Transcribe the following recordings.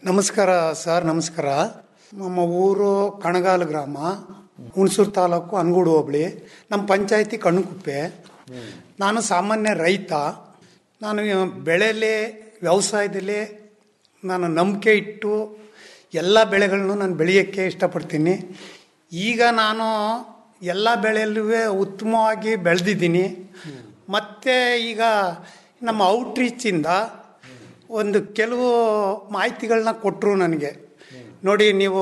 ನಮಸ್ಕಾರ ಸರ್ ನಮಸ್ಕಾರ ನಮ್ಮ ಊರು ಕಣಗಾಲ ಗ್ರಾಮ ಹುಣಸೂರು ತಾಲೂಕು ಅನ್ಗೂಡು ಹೋಬಳಿ ನಮ್ಮ ಪಂಚಾಯತಿ ಕಣ್ಣುಕುಪ್ಪೆ ನಾನು ಸಾಮಾನ್ಯ ರೈತ ನಾನು ಬೆಳೆಯಲ್ಲಿ ವ್ಯವಸಾಯದಲ್ಲಿ ನಾನು ನಂಬಿಕೆ ಇಟ್ಟು ಎಲ್ಲ ಬೆಳೆಗಳನ್ನು ನಾನು ಬೆಳೆಯೋಕ್ಕೆ ಇಷ್ಟಪಡ್ತೀನಿ ಈಗ ನಾನು ಎಲ್ಲ ಬೆಳೆಯಲ್ಲೂ ಉತ್ತಮವಾಗಿ ಬೆಳೆದಿದ್ದೀನಿ ಮತ್ತು ಈಗ ನಮ್ಮ ಔಟ್ರೀಚಿಂದ ಒಂದು ಕೆಲವು ಮಾಹಿತಿಗಳನ್ನ ಕೊಟ್ಟರು ನನಗೆ ನೋಡಿ ನೀವು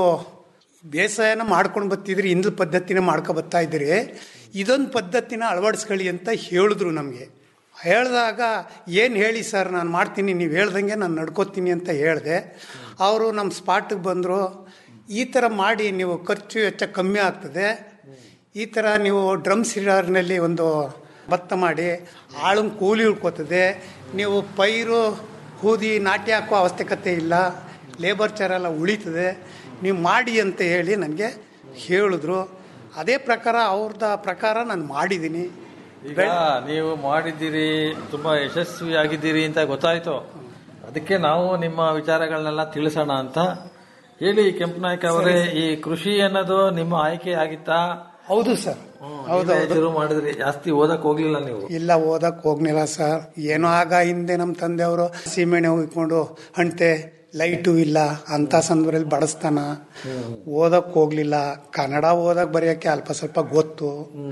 ಬೇಸಾಯನ ಮಾಡ್ಕೊಂಡು ಬರ್ತಿದ್ರಿ ಹಿಂದೂ ಪದ್ಧತಿನ ಮಾಡ್ಕೊ ಬರ್ತಾ ಇದ್ದೀರಿ ಇದೊಂದು ಪದ್ಧತಿನ ಅಳವಡಿಸ್ಕೊಳ್ಳಿ ಅಂತ ಹೇಳಿದ್ರು ನಮಗೆ ಹೇಳಿದಾಗ ಏನು ಹೇಳಿ ಸರ್ ನಾನು ಮಾಡ್ತೀನಿ ನೀವು ಹೇಳ್ದಂಗೆ ನಾನು ನಡ್ಕೋತೀನಿ ಅಂತ ಹೇಳಿದೆ ಅವರು ನಮ್ಮ ಸ್ಪಾಟಿಗೆ ಬಂದರು ಈ ಥರ ಮಾಡಿ ನೀವು ಖರ್ಚು ವೆಚ್ಚ ಕಮ್ಮಿ ಆಗ್ತದೆ ಈ ಥರ ನೀವು ಡ್ರಮ್ ಸಿಲಿಂಡರ್ನಲ್ಲಿ ಒಂದು ಭತ್ತ ಮಾಡಿ ಆಳು ಕೂಲಿ ಉಳ್ಕೋತದೆ ನೀವು ಪೈರು ಹೂದಿ ನಾಟಿ ಹಾಕೋ ಅವಶ್ಯಕತೆ ಇಲ್ಲ ಲೇಬರ್ ಚಾರ್ ಎಲ್ಲ ಉಳಿತದೆ ನೀವು ಮಾಡಿ ಅಂತ ಹೇಳಿ ನನಗೆ ಹೇಳಿದ್ರು ಅದೇ ಪ್ರಕಾರ ಅವ್ರದ ಪ್ರಕಾರ ನಾನು ಮಾಡಿದ್ದೀನಿ ಈಗ ನೀವು ಮಾಡಿದ್ದೀರಿ ತುಂಬಾ ಯಶಸ್ವಿಯಾಗಿದ್ದೀರಿ ಅಂತ ಗೊತ್ತಾಯ್ತು ಅದಕ್ಕೆ ನಾವು ನಿಮ್ಮ ವಿಚಾರಗಳನ್ನೆಲ್ಲ ತಿಳಿಸೋಣ ಅಂತ ಹೇಳಿ ಕೆಂಪನಾಯ್ಕ ಅವರೇ ಈ ಕೃಷಿ ಅನ್ನೋದು ನಿಮ್ಮ ಆಯ್ಕೆ ಆಗಿತ್ತಾ ಹೌದು ಸರ್ ಹೌದು ನೀವೇ ಶುರು ಮಾಡಿದ್ರಿ ಜಾಸ್ತಿ ಓದಕ್ ಹೋಗ್ಲಿಲ್ಲ ನೀವು ಇಲ್ಲ ಓದಕ್ ಹೋಗ್ಲಿಲ್ಲ ಸರ್ ಏನೋ ಆಗ ಹಿಂದೆ ನಮ್ಮ ತಂದೆಯವರು ಸೀಮೆಣ್ಣೆ ಹೋಗಿಕೊಂಡು ಹಣ್ತೆ ಲೈಟು ಇಲ್ಲ ಅಂತ ಸಂದರ್ಭದಲ್ಲಿ ಬಡಸ್ತಾನ ಓದಕ್ ಹೋಗ್ಲಿಲ್ಲ ಕನ್ನಡ ಓದಕ್ ಬರೆಯಕ್ಕೆ ಅಲ್ಪ ಸ್ವಲ್ಪ ಗೊತ್ತು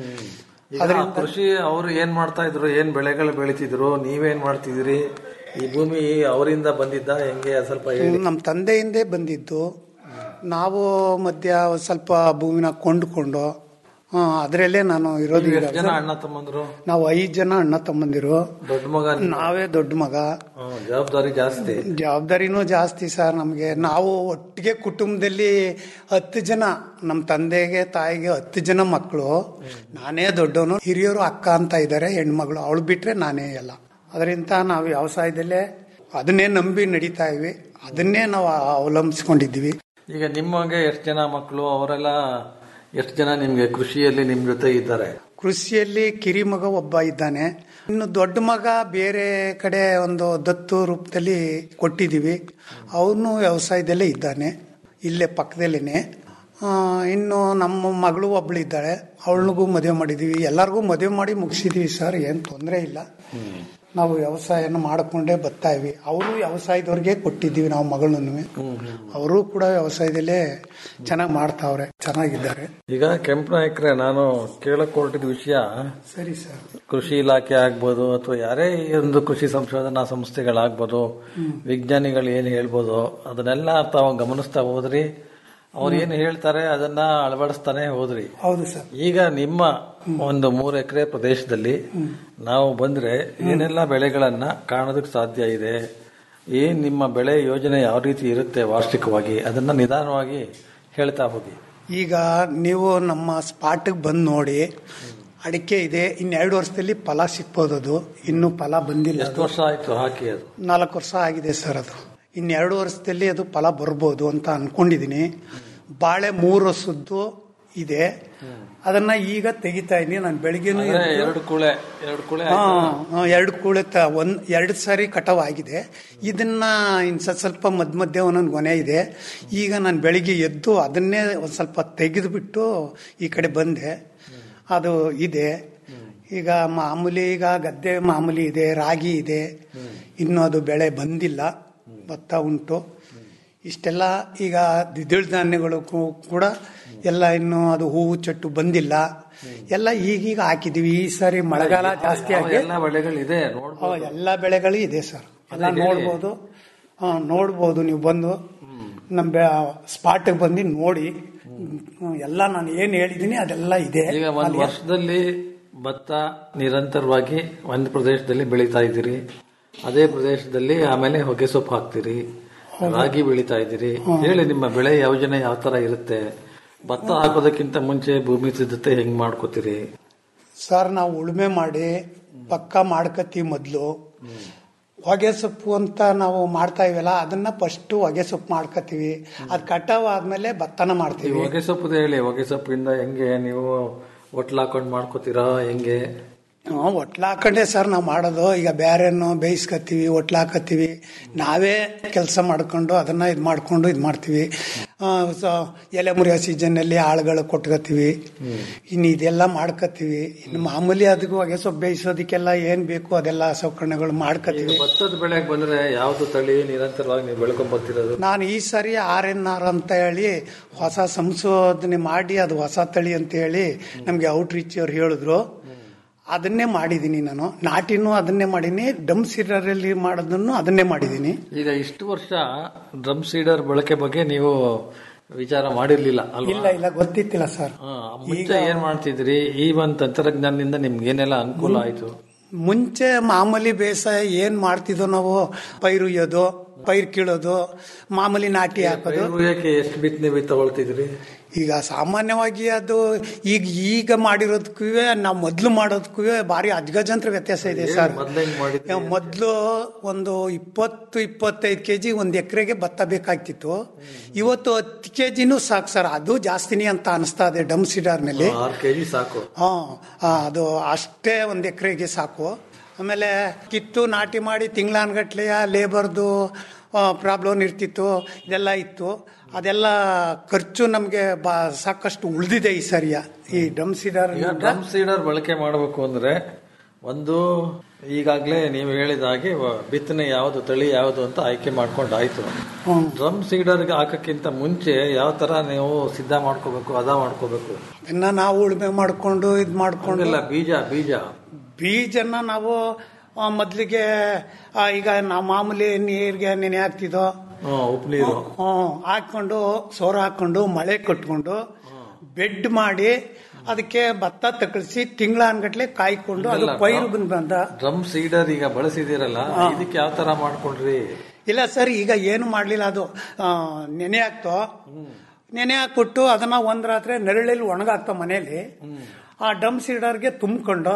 ಈಗ ಕೃಷಿ ಅವರು ಏನ್ ಮಾಡ್ತಾ ಇದ್ರು ಏನ್ ಬೆಳೆಗಳು ಬೆಳಿತಿದ್ರು ನೀವೇನ್ ಮಾಡ್ತಿದ್ರಿ ಈ ಭೂಮಿ ಅವರಿಂದ ಬಂದಿದ್ದ ಹೆಂಗೆ ಅದ್ ಸ್ವಲ್ಪ ಹೇಳಿ ನಮ್ಮ ತಂದೆಯಿಂದೇ ಬಂದಿದ್ದು ನಾವು ಮಧ್ಯ ಒಂದ್ ಸ್ವಲ್ಪ ಭೂಮಿನ ಕೊಂಡುಕೊಂಡು ಅದರಲ್ಲೇ ನಾನು ಇರೋದು ನೀವು ಈಗ. ಎಷ್ಟು ಜನ ಅಣ್ಣ ತಮ್ಮಂದ್ರು ನಾವು ಐದು ಜನ ಅಣ್ಣ ತಮ್ಮಂದಿರು ದೊಡ್ಡ ಮಗ ನೀವು. ನಾವೇ ದೊಡ್ಡ ಮಗ ಹ್ಮ್, ಜವಾಬ್ದಾರಿ ಜಾಸ್ತಿ ಜವಾಬ್ದಾರಿನೂ ಜಾಸ್ತಿ ಸರ್ ನಮಗೆ ನಾವು ಒಟ್ಟಿಗೆ ಕುಟುಂಬದಲ್ಲಿ ಹತ್ತು ಜನ ನಮ್ಮ ತಂದೆಗೆ ತಾಯಿಗೆ ಹತ್ತು ಜನ ಮಕ್ಕಳು ನಾನೇ ದೊಡ್ಡವನು ಹಿರಿಯರು ಅಕ್ಕ ಅಂತ ಇದ್ದಾರೆ ಹೆಣ್ಮಗಳು ಅವಳು ಬಿಟ್ರೆ ನಾನೇ ಎಲ್ಲ ಅದರಿಂದ ನಾವು ವ್ಯವಸಾಯದಲ್ಲೇ ಅದನ್ನೇ ನಂಬಿ ನಡೀತಾ ಇವಿ ಅದನ್ನೇ ನಾವು ಅವಲಂಬಿಸ್ಕೊಂಡಿದ್ದೀವಿ ಈಗ ನಿಮಗೆ ಎಷ್ಟು ಜನ ಮಕ್ಕಳು ಅವರೆಲ್ಲ ಎಷ್ಟು ಜನ ನಿಮ್ಗೆ ಕೃಷಿಯಲ್ಲಿ ನಿಮ್ ಜೊತೆ ಇದ್ದಾರೆ ಕೃಷಿಯಲ್ಲಿ ಕಿರಿ ಮಗ ಒಬ್ಬ ಇದ್ದಾನೆ ಇನ್ನು ದೊಡ್ಡ ಮಗ ಬೇರೆ ಕಡೆ ಒಂದು ದತ್ತು ರೂಪದಲ್ಲಿ ಕೊಟ್ಟಿದ್ದೀವಿ ಅವನು ವ್ಯವಸಾಯದಲ್ಲೇ ಇದ್ದಾನೆ ಇಲ್ಲೇ ಪಕ್ಕದಲ್ಲೇನೆ ಆ, ಇನ್ನು ನಮ್ಮ ಮಗಳು ಒಬ್ಳು ಇದ್ದಾಳೆ ಅವಳಿಗೂ ಮದುವೆ ಮಾಡಿದ್ದೀವಿ ಎಲ್ಲರಿಗೂ ಮದುವೆ ಮಾಡಿ ಮುಗಿಸಿದೀವಿ ಸರ್ ಏನು ತೊಂದರೆ ಇಲ್ಲ ನಾವು ವ್ಯವಸಾಯನ ಮಾಡಿಕೊಂಡೇ ಬರ್ತಾ ಇವಿ ಅವರು ವ್ಯವಸಾಯದವ್ರಿಗೆ ಕೊಟ್ಟಿದ್ದೀವಿ ನಾವು ಮಗಳನ್ನು ಅವರು ಕೂಡ ವ್ಯವಸಾಯದಲ್ಲೇ ಚೆನ್ನಾಗಿ ಮಾಡ್ತಾವ್ರೆ ಚೆನ್ನಾಗಿದ್ದಾರೆ ಈಗ ಕೆಂಪು ನಾಯಕರೇ ನಾನು ಕೇಳಕ್ ಹೊರಟಿದ ವಿಷಯ ಸರಿ ಸರ್ ಕೃಷಿ ಇಲಾಖೆ ಆಗ್ಬೋದು ಅಥವಾ ಯಾರೇ ಈ ಒಂದು ಕೃಷಿ ಸಂಶೋಧನಾ ಸಂಸ್ಥೆಗಳಾಗ್ಬೋದು ವಿಜ್ಞಾನಿಗಳು ಏನ್ ಹೇಳ್ಬೋದು ಅದನ್ನೆಲ್ಲ ತಾವು ಗಮನಿಸ್ತಾ ಹೋದ್ರಿ ಅವ್ರು ಏನ್ ಹೇಳ್ತಾರೆ ಅದನ್ನ ಅಳವಡಿಸ್ತಾನೆ ಹೋದ್ರಿ ಹೌದು ಸರ್ ಈಗ ನಿಮ್ಮ ಒಂದು ಮೂರು ಎಕರೆ ಪ್ರದೇಶದಲ್ಲಿ ನಾವು ಬಂದ್ರೆ ಏನೆಲ್ಲ ಬೆಳೆಗಳನ್ನ ಕಾಣೋದಕ್ಕೆ ಸಾಧ್ಯ ಇದೆ ಏನ್ ನಿಮ್ಮ ಬೆಳೆ ಯೋಜನೆ ಯಾವ ರೀತಿ ಇರುತ್ತೆ ವಾರ್ಷಿಕವಾಗಿ ಅದನ್ನ ನಿಧಾನವಾಗಿ ಹೇಳ್ತಾ ಹೋಗಿ ಈಗ ನೀವು ನಮ್ಮ ಸ್ಪಾಟಿಗೆ ಬಂದು ನೋಡಿ ಅಡಿಕೆ ಇದೆ ಇನ್ನೆರಡು ವರ್ಷದಲ್ಲಿ ಫಲ ಸಿಕ್ಬೋದು ಅದು ಇನ್ನೂ ಫಲ ಬಂದಿಲ್ಲ ಎಷ್ಟು ವರ್ಷ ಆಯ್ತು ಹಾಕಿ ಅದು ನಾಲ್ಕು ವರ್ಷ ಆಗಿದೆ ಸರ್ ಅದು ಇನ್ನೆರಡು ವರ್ಷದಲ್ಲಿ ಅದು ಫಲ ಬರ್ಬೋದು ಅಂತ ಅನ್ಕೊಂಡಿದ್ದೀನಿ ಬಾಳೆ ಮೂರು ವರ್ಷದ್ದು ಇದೆ ಅದನ್ನ ಈಗ ತೆಗಿತಾ ಇದೀನಿ ನಾನು ಬೆಳಿಗ್ಗೆನೂ ಅಂದ್ರೆ ಎದ್ದು- ಎರಡು ಕುಳೆ ಎರಡು ಕುಳೆ ಹಾ, ಆಯ್ತಾ? ಹಾ, ಎರಡು ಕೂಳೆ ತ ಒಂದ್ ಎರಡು ಸಾರಿ ಕಟಾವ್ ಆಗಿದೆ ಇದನ್ನ ಇನ್ ಸ್ವಲ್ಪ ಸ್ವಲ್ಪ ಮಧ್ಯ ಮಧ್ಯ ಒಂದೊಂದು ಗೊನೆ ಇದೆ ಈಗ ನಾನು ಬೆಳಿಗ್ಗೆ ಎದ್ದು ಅದನ್ನೇ ಒಂದ್ ಸ್ವಲ್ಪ ತೆಗೆದುಬಿಟ್ಟು ಈ ಕಡೆ ಬಂದೆ ಅದು ಇದೆ ಈಗ ಮಾಮೂಲಿ ಈಗ ಗದ್ದೆ ಮಾಮೂಲಿ ಇದೆ ರಾಗಿ ಇದೆ ಇನ್ನು ಅದು ಬೆಳೆ ಬಂದಿಲ್ಲ ಭತ್ತ ಉಂಟು ಇಷ್ಟೆಲ್ಲ ಈಗ ದ್ವಿದಳ ಧಾನ್ಯಗಳು ಕೂ- ಕೂಡ ಎಲ್ಲ ಇನ್ನು ಅದು ಹೂವು ಚಟ್ಟು ಬಂದಿಲ್ಲ ಎಲ್ಲ ಈಗೀಗ ಹಾಕಿದೀವಿ ಈ ಸಾರಿ ಮಳೆಗಾಲ ಜಾಸ್ತಿ ಯಾವ ಆಗಿ ಎಲ್ಲ ಬೆಳೆಗಳಿದೆ ನೋಡ್ಬೋದು ಆ, ಎಲ್ಲ ಬೆಳೆಗಳು ಇದೆ ಸರ್ ಎಲ್ಲ ಅದೇ ಹೇಳಿ. ನೋಡ್ಬೋದು ಹಾ, ನೋಡ್ಬೋದು ನೀವು ಬಂದು ನಮ್ಮ ಸ್ಪಾಟಿಗೆ ಬಂದು ನೋಡಿ ಹ್ಮ್, ಎಲ್ಲ ನಾನು ಏನು ಹೇಳಿದ್ದೀನಿ ಅದೆಲ್ಲ ಇದೆ ಈಗ ಒಂದು ಅಲ್ಲಿ ವರ್ಷದಲ್ಲಿ ಭತ್ತ ನಿರಂತರವಾಗಿ ಒಂದು ಪ್ರದೇಶದಲ್ಲಿ ಬೆಳೀತಾ ಇದ್ದೀರಿ ಅದೇ ಪ್ರದೇಶದಲ್ಲಿ ಆಮೇಲೆ ಹೊಗೆ ಸೊಪ್ಪು ಹಾಕ್ತೀರಿ ರಾಗಿ ಬೆಳೀತಾ ಇದ್ದೀರಿ ಹೇಳಿ ನಿಮ್ಮ ಬೆಳೆ ಯೋಜನೆ ಯಾವ ತರ ಇರುತ್ತೆ ಭತ್ತ ಹಾಕೋದಕ್ಕಿಂತ ಮುಂಚೆ ಭೂಮಿ ಸಿದ್ಧತೆ ಹೆಂಗ್ ಮಾಡ್ಕೋತೀರಿ ಸರ್ ನಾವು ಉಳುಮೆ ಮಾಡಿ ಪಕ್ಕ ಮಾಡ್ಕತ್ತೀವಿ ಮೊದಲು ಹೊಗೆ ಸೊಪ್ಪು ಅಂತ ನಾವು ಮಾಡ್ತಾ ಇವೆಲ್ಲ ಅದನ್ನ ಫಸ್ಟ್ ಹೊಗೆ ಸೊಪ್ಪು ಮಾಡ್ಕತ್ತೀವಿ ಅದು ಕಟಾವ್ ಆದ್ಮೇಲೆ ಭತ್ತನ ಈ ಮಾಡ್ತೀವಿ ಹೊಗೆ ಸೊಪ್ಪು ಹೇಳಿ ಹೊಗೆ ಸೊಪ್ಪಿಂದ ಹೆಂಗೆ ನೀವು ಒಟ್ಲು ಹಾಕೊಂಡು ಮಾಡ್ಕೋತೀರಾ ಹೆಂಗೆ ಹ್ಮ್, ಒಟ್ಲ ಹಾಕೊಂಡೆ ಸರ್ ನಾವು ಮಾಡೋದು ಈಗ ಬೇರೆನ್ನು ಬೇಯಿಸ್ಕೊತೀವಿ ಒಟ್ಲ ಹಾಕತ್ತೀವಿ ನಾವೇ ಕೆಲಸ ಮಾಡ್ಕೊಂಡು ಅದನ್ನ ಇದು ಮಾಡ್ಕೊಂಡು ಇದು ಮಾಡ್ತೀವಿ ಆ, ಸ- ಎಲೆ ಮುರಿಯೋ ಸೀಸನ್ನಲ್ಲಿ ಆಳುಗಳು ಕೊಟ್ಕೋತೀವಿ ಇನ್ನು ಇದೆಲ್ಲ ಮಾಡ್ಕೋತೀವಿ ಇನ್ನು ಮಾಮೂಲಿ ಅದಕ್ಕೂ ಹೊಗೆ ಸೊಪ್ಪು ಬೇಯಿಸೋದಕ್ಕೆಲ್ಲ ಏನ್ ಬೇಕು ಅದೆಲ್ಲ ಸೌಕರ್ಯಗಳು ಈಗ ಮಾಡ್ಕೋತೀವಿ ಭತ್ತದ ಬೆಳೆಗೆ ಬಂದ್ರೆ ಯಾವ್ದು ತಳಿ ನಿರಂತರವಾಗಿ ನೀವು ಬೆಳ್ಕೊಂಡ್ ಬರ್ತಿರೋದು ನಾನು ಈ ಸರಿ ಆರ್ ಎನ್ ಆರ್ ಅಂತ ಹೇಳಿ ಹೊಸ ಸಂಶೋಧನೆ ಮಾಡಿ ಅದು ಹೊಸ ತಳಿ ಅಂತ ಹೇಳಿ ನಮಗೆ ಔಟ್ ರೀಚ್ ಅವ್ರು ಹೇಳಿದ್ರು ಅದನ್ನೇ ಮಾಡಿದ್ದೀನಿ ನಾನು ನಾಟಿನೂ ಅದನ್ನೇ ಮಾಡೀನಿ ಡಮ್ ಸೀಡರಲ್ಲಿ ಮಾಡೋದನ್ನು ಅದನ್ನೇ ಮಾಡಿದ್ದೀನಿ ಈಗ ಇಷ್ಟು ವರ್ಷ ಡ್ರಮ್ ಸೀಡರ್ ಬಳಕೆ ಬಗ್ಗೆ ನೀವು ವಿಚಾರ ಮಾಡಿರ್ಲಿಲ್ಲ ಅಲ್ವಾ ಇಲ್ಲ ಇಲ್ಲ ಗೊತ್ತಿತ್ತಿಲ್ಲ ಸರ್ ಹಾ, ಮುಂಚೆ ಏನ್ ಮಾಡ್ತಿದ್ರಿ ಈ ಒಂದು ತಂತ್ರಜ್ಞಾನದಿಂದ ನಿಮ್ಗೆ ಏನೆಲ್ಲ ಅನುಕೂಲ ಆಯ್ತು ಮುಂಚೆ ಮಾಮೂಲಿ ಬೇಸಾಯ ಏನ್ ಮಾಡ್ತಿದ್ದೋ ನಾವು ಪೈರು ಉಯ್ಯೋದು ಪೈರು ಕೀಳೋದು ಮಾಮೂಲಿ ನಾಟಿ ಹಾಕೋದು ಉಳಿಯಕ್ಕೆ ಎಷ್ಟು ಬಿತ್ತನೆ ಬಿ ತಗೊಳ್ತಿದ್ರಿ ಈಗ ಸಾಮಾನ್ಯವಾಗಿ ಅದು ಈಗ ಈಗ ಮಾಡಿರೋದಕ್ಕೂ ನಾವು ಮೊದಲು ಮಾಡೋದಕ್ಕೂ ಭಾರಿ ಅಜ್ಗಜಂತ್ರ ವ್ಯತ್ಯಾಸ ಇದೆ ಸರ್ ಮೊದ್ಲು ಹೆಂಗ್ ಮಾಡಿದ್ರಿ ಮೊದಲು ಒಂದು ಇಪ್ಪತ್ತು ಇಪ್ಪತ್ತೈದು ಕೆ ಜಿ ಒಂದು ಎಕರೆಗೆ ಭತ್ತ ಬೇಕಾಗ್ತಿತ್ತು ಇವತ್ತು ಹತ್ತು ಕೆ ಜಿನೂ ಸಾಕು ಸರ್ ಅದು ಜಾಸ್ತಿನೇ ಅಂತ ಅನಿಸ್ತಾ ಇದೆ ಡಮ್ ಸೀಡರ್ನಲ್ಲಿ ಆರು ಕೆಜಿ ಸಾಕು ಹಾ ಅದು ಅಷ್ಟೇ ಒಂದು ಎಕರೆಗೆ ಸಾಕು ಆಮೇಲೆ ಕಿತ್ತು ನಾಟಿ ಮಾಡಿ ತಿಂಗಳಾನ್ಗಟ್ಲೆಯ ಲೇಬರ್ದು ಪ್ರಾಬ್ಲಮ್ ಇರ್ತಿತ್ತು ಇದೆಲ್ಲ ಇತ್ತು ಅದೆಲ್ಲ ಖರ್ಚು ನಮಗೆ ಬಾ ಸಾಕಷ್ಟು ಉಳಿದಿದೆ ಈ ಸರಿಯ ಈ ಡಮ್ ಸೀಡರ್ ಈಗ ಡ್ರಮ್ ಸೀಡರ್ ಬಳಕೆ ಮಾಡಬೇಕು ಅಂದ್ರೆ ಒಂದು ಈಗಾಗಲೇ ನೀವು ಹೇಳಿದ ಹಾಗೆ ವ- ಬಿತ್ತನೆ ಯಾವುದು ತಳಿ ಯಾವುದು ಅಂತ ಆಯ್ಕೆ ಮಾಡ್ಕೊಂಡು ಆಯ್ತು ಹ್ಮ್. ಡ್ರಮ್ ಸೀಡರ್ಗೆ ಹಾಕಕ್ಕಿಂತ ಮುಂಚೆ ಯಾವ ತರ ನೀವು ಸಿದ್ಧ ಮಾಡ್ಕೋಬೇಕು ಅದ ಮಾಡ್ಕೋಬೇಕು ಅದನ್ನ ನಾವು ಉಳುಮೆ ಮಾಡ್ಕೊಂಡು ಇದು ಮಾಡ್ಕೊಂಡು ಇಲ್ಲ ಬೀಜ ಬೀಜ ಬೀಜನ ನಾವು ಆ, ಮೊದ್ಲಿಗೆ ಆ, ಈಗ ನಾವು ಮಾಮೂಲಿ ನೀರಿಗೆ ನೆನೆ ಹಾಕ್ತಿದ್ದೋ ಹ್ಮ್, ಉಪ್ಪು ನೀರು ಹ್ಮ್, ಹಾಕೊಂಡು ಸೋರ ಹಾಕೊಂಡು ಮಳೆ ಕಟ್ಕೊಂಡು ಬೆಡ್ ಮಾಡಿ ಅದಕ್ಕೆ ಭತ್ತ ತಕಳಿಸಿ ತಿಂಗಳಾನ್ಗಟ್ಲೆ ಕಾಯ್ಕೊಂಡು ಅದು ಇಲ್ಲ, ಪೈರು ಬಂದ್ ಬಂದ ಡ್ರಮ್ ಸೀಡರ್ ಈಗ ಬಳಸಿದಿರಲ್ಲ ಇದಕ್ಕೆ ಯಾವ ತರ ಮಾಡ್ಕೊಂಡ್ರಿ ಇಲ್ಲ ಸರ್ ಈಗ ಏನು ಮಾಡ್ಲಿಲ್ಲ ಅದು ಆ, ನೆನೆ ಹಾಕ್ತೋ ನೆನೆ ಹಾಕ್ಬಿಟ್ಟು ಅದನ್ನ ಒಂದ್ ರಾತ್ರಿ ನೆರಳಲ್ಲಿ ಒಣಗಾಕ್ತೋ ಮನೇಲಿ ಆ ಡಮ್ ಸೀಡರ್ಗೆ ತುಂಬಿಕೊಂಡು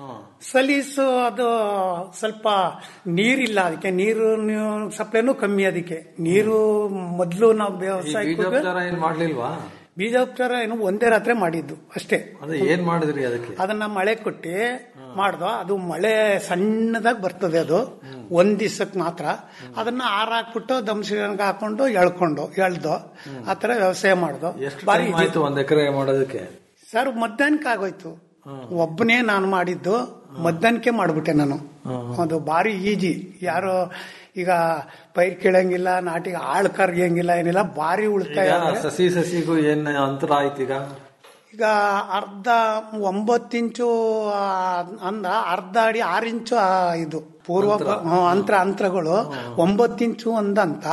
ಸಲೀಸು ಅದು ಸ್ವಲ್ಪ ನೀರಿಲ್ಲ ಅದಕ್ಕೆ ನೀರು ಸಪ್ಲೈನು ಕಮ್ಮಿ ಅದಕ್ಕೆ ನೀರು ಮೊದಲು ನಾವು ಈ ವ್ಯವಸಾಯಕ್ಕೆ ಬೀಜೋಪಚಾರ ಏನ್ ಮಾಡ್ಲಿಲ್ವಾ ಬೀಜೋಪಚಾರ ಏನು ಒಂದೇ ರಾತ್ರಿ ಮಾಡಿದ್ದು ಅಷ್ಟೇ ಅದೇ ಏನ್ ಮಾಡಿದ್ರಿ ಅದಕ್ಕೆ ಅದನ್ನ ಮಳೆ ಕೊಟ್ಟಿ ಮಾಡ್ದೋ ಅದು ಮಳೆ ಸಣ್ಣದಾಗಿ ಬರ್ತದೆ ಅದು ಒಂದ್ ದಿವ್ಸಕ್ಕೆ ಮಾತ್ರ ಅದನ್ನ ಆರ ಹಾಕ್ಬಿಟ್ಟು ದಮ್ಸಿಗೆ ಹಾಕೊಂಡು ಎಳ್ಕೊಂಡು ಎಳ್ದು ಆತರ ವ್ಯವಸಾಯ ಮಾಡ್ದೋ ಎಷ್ಟು ಬಾರಿ ಟೈಮ್ ಆಯ್ತು ಒಂದ್ ಎಕರೆ ಮಾಡೋದಕ್ಕೆ ಸರ್ ಮಧ್ಯಾಹ್ನಕ್ಕೆ ಆಗೋಯ್ತು ಒಬ್ಬನೇ ನಾನು ಮಾಡಿದ್ದು ಮಧ್ಯಾಹ್ನಕ್ಕೆ ಮಾಡ್ಬಿಟ್ಟೆ ನಾನು ಅದು ಭಾರಿ ಈಜಿ ಯಾರು ಈಗ ಪೈರ್ ಕೀಳಂಗಿಲ್ಲ ನಾಟಿಗೆ ಆಳ್ ಕರ್ಗಿಯಂಗಿಲ್ಲ ಏನಿಲ್ಲ ಭಾರಿ ಉಳಿತಾಯ ಈಗ ಸಸಿ ಸಸಿಗೂ ಏನ್ ಅಂತರ ಆಯ್ತು ಈಗ ಈಗ ಅರ್ಧ ಒಂಬತ್ತು ಇಂಚು ಆ, ಅಂದ ಅರ್ಧ ಅಡಿ ಆರು ಇಂಚು ಆ, ಇದು ಪೂರ್ವ ಹ್ಮ್, ಅಂತರ ಅಂತರಗಳು ಒಂಬತ್ತು ಇಂಚು ಒಂದಂತ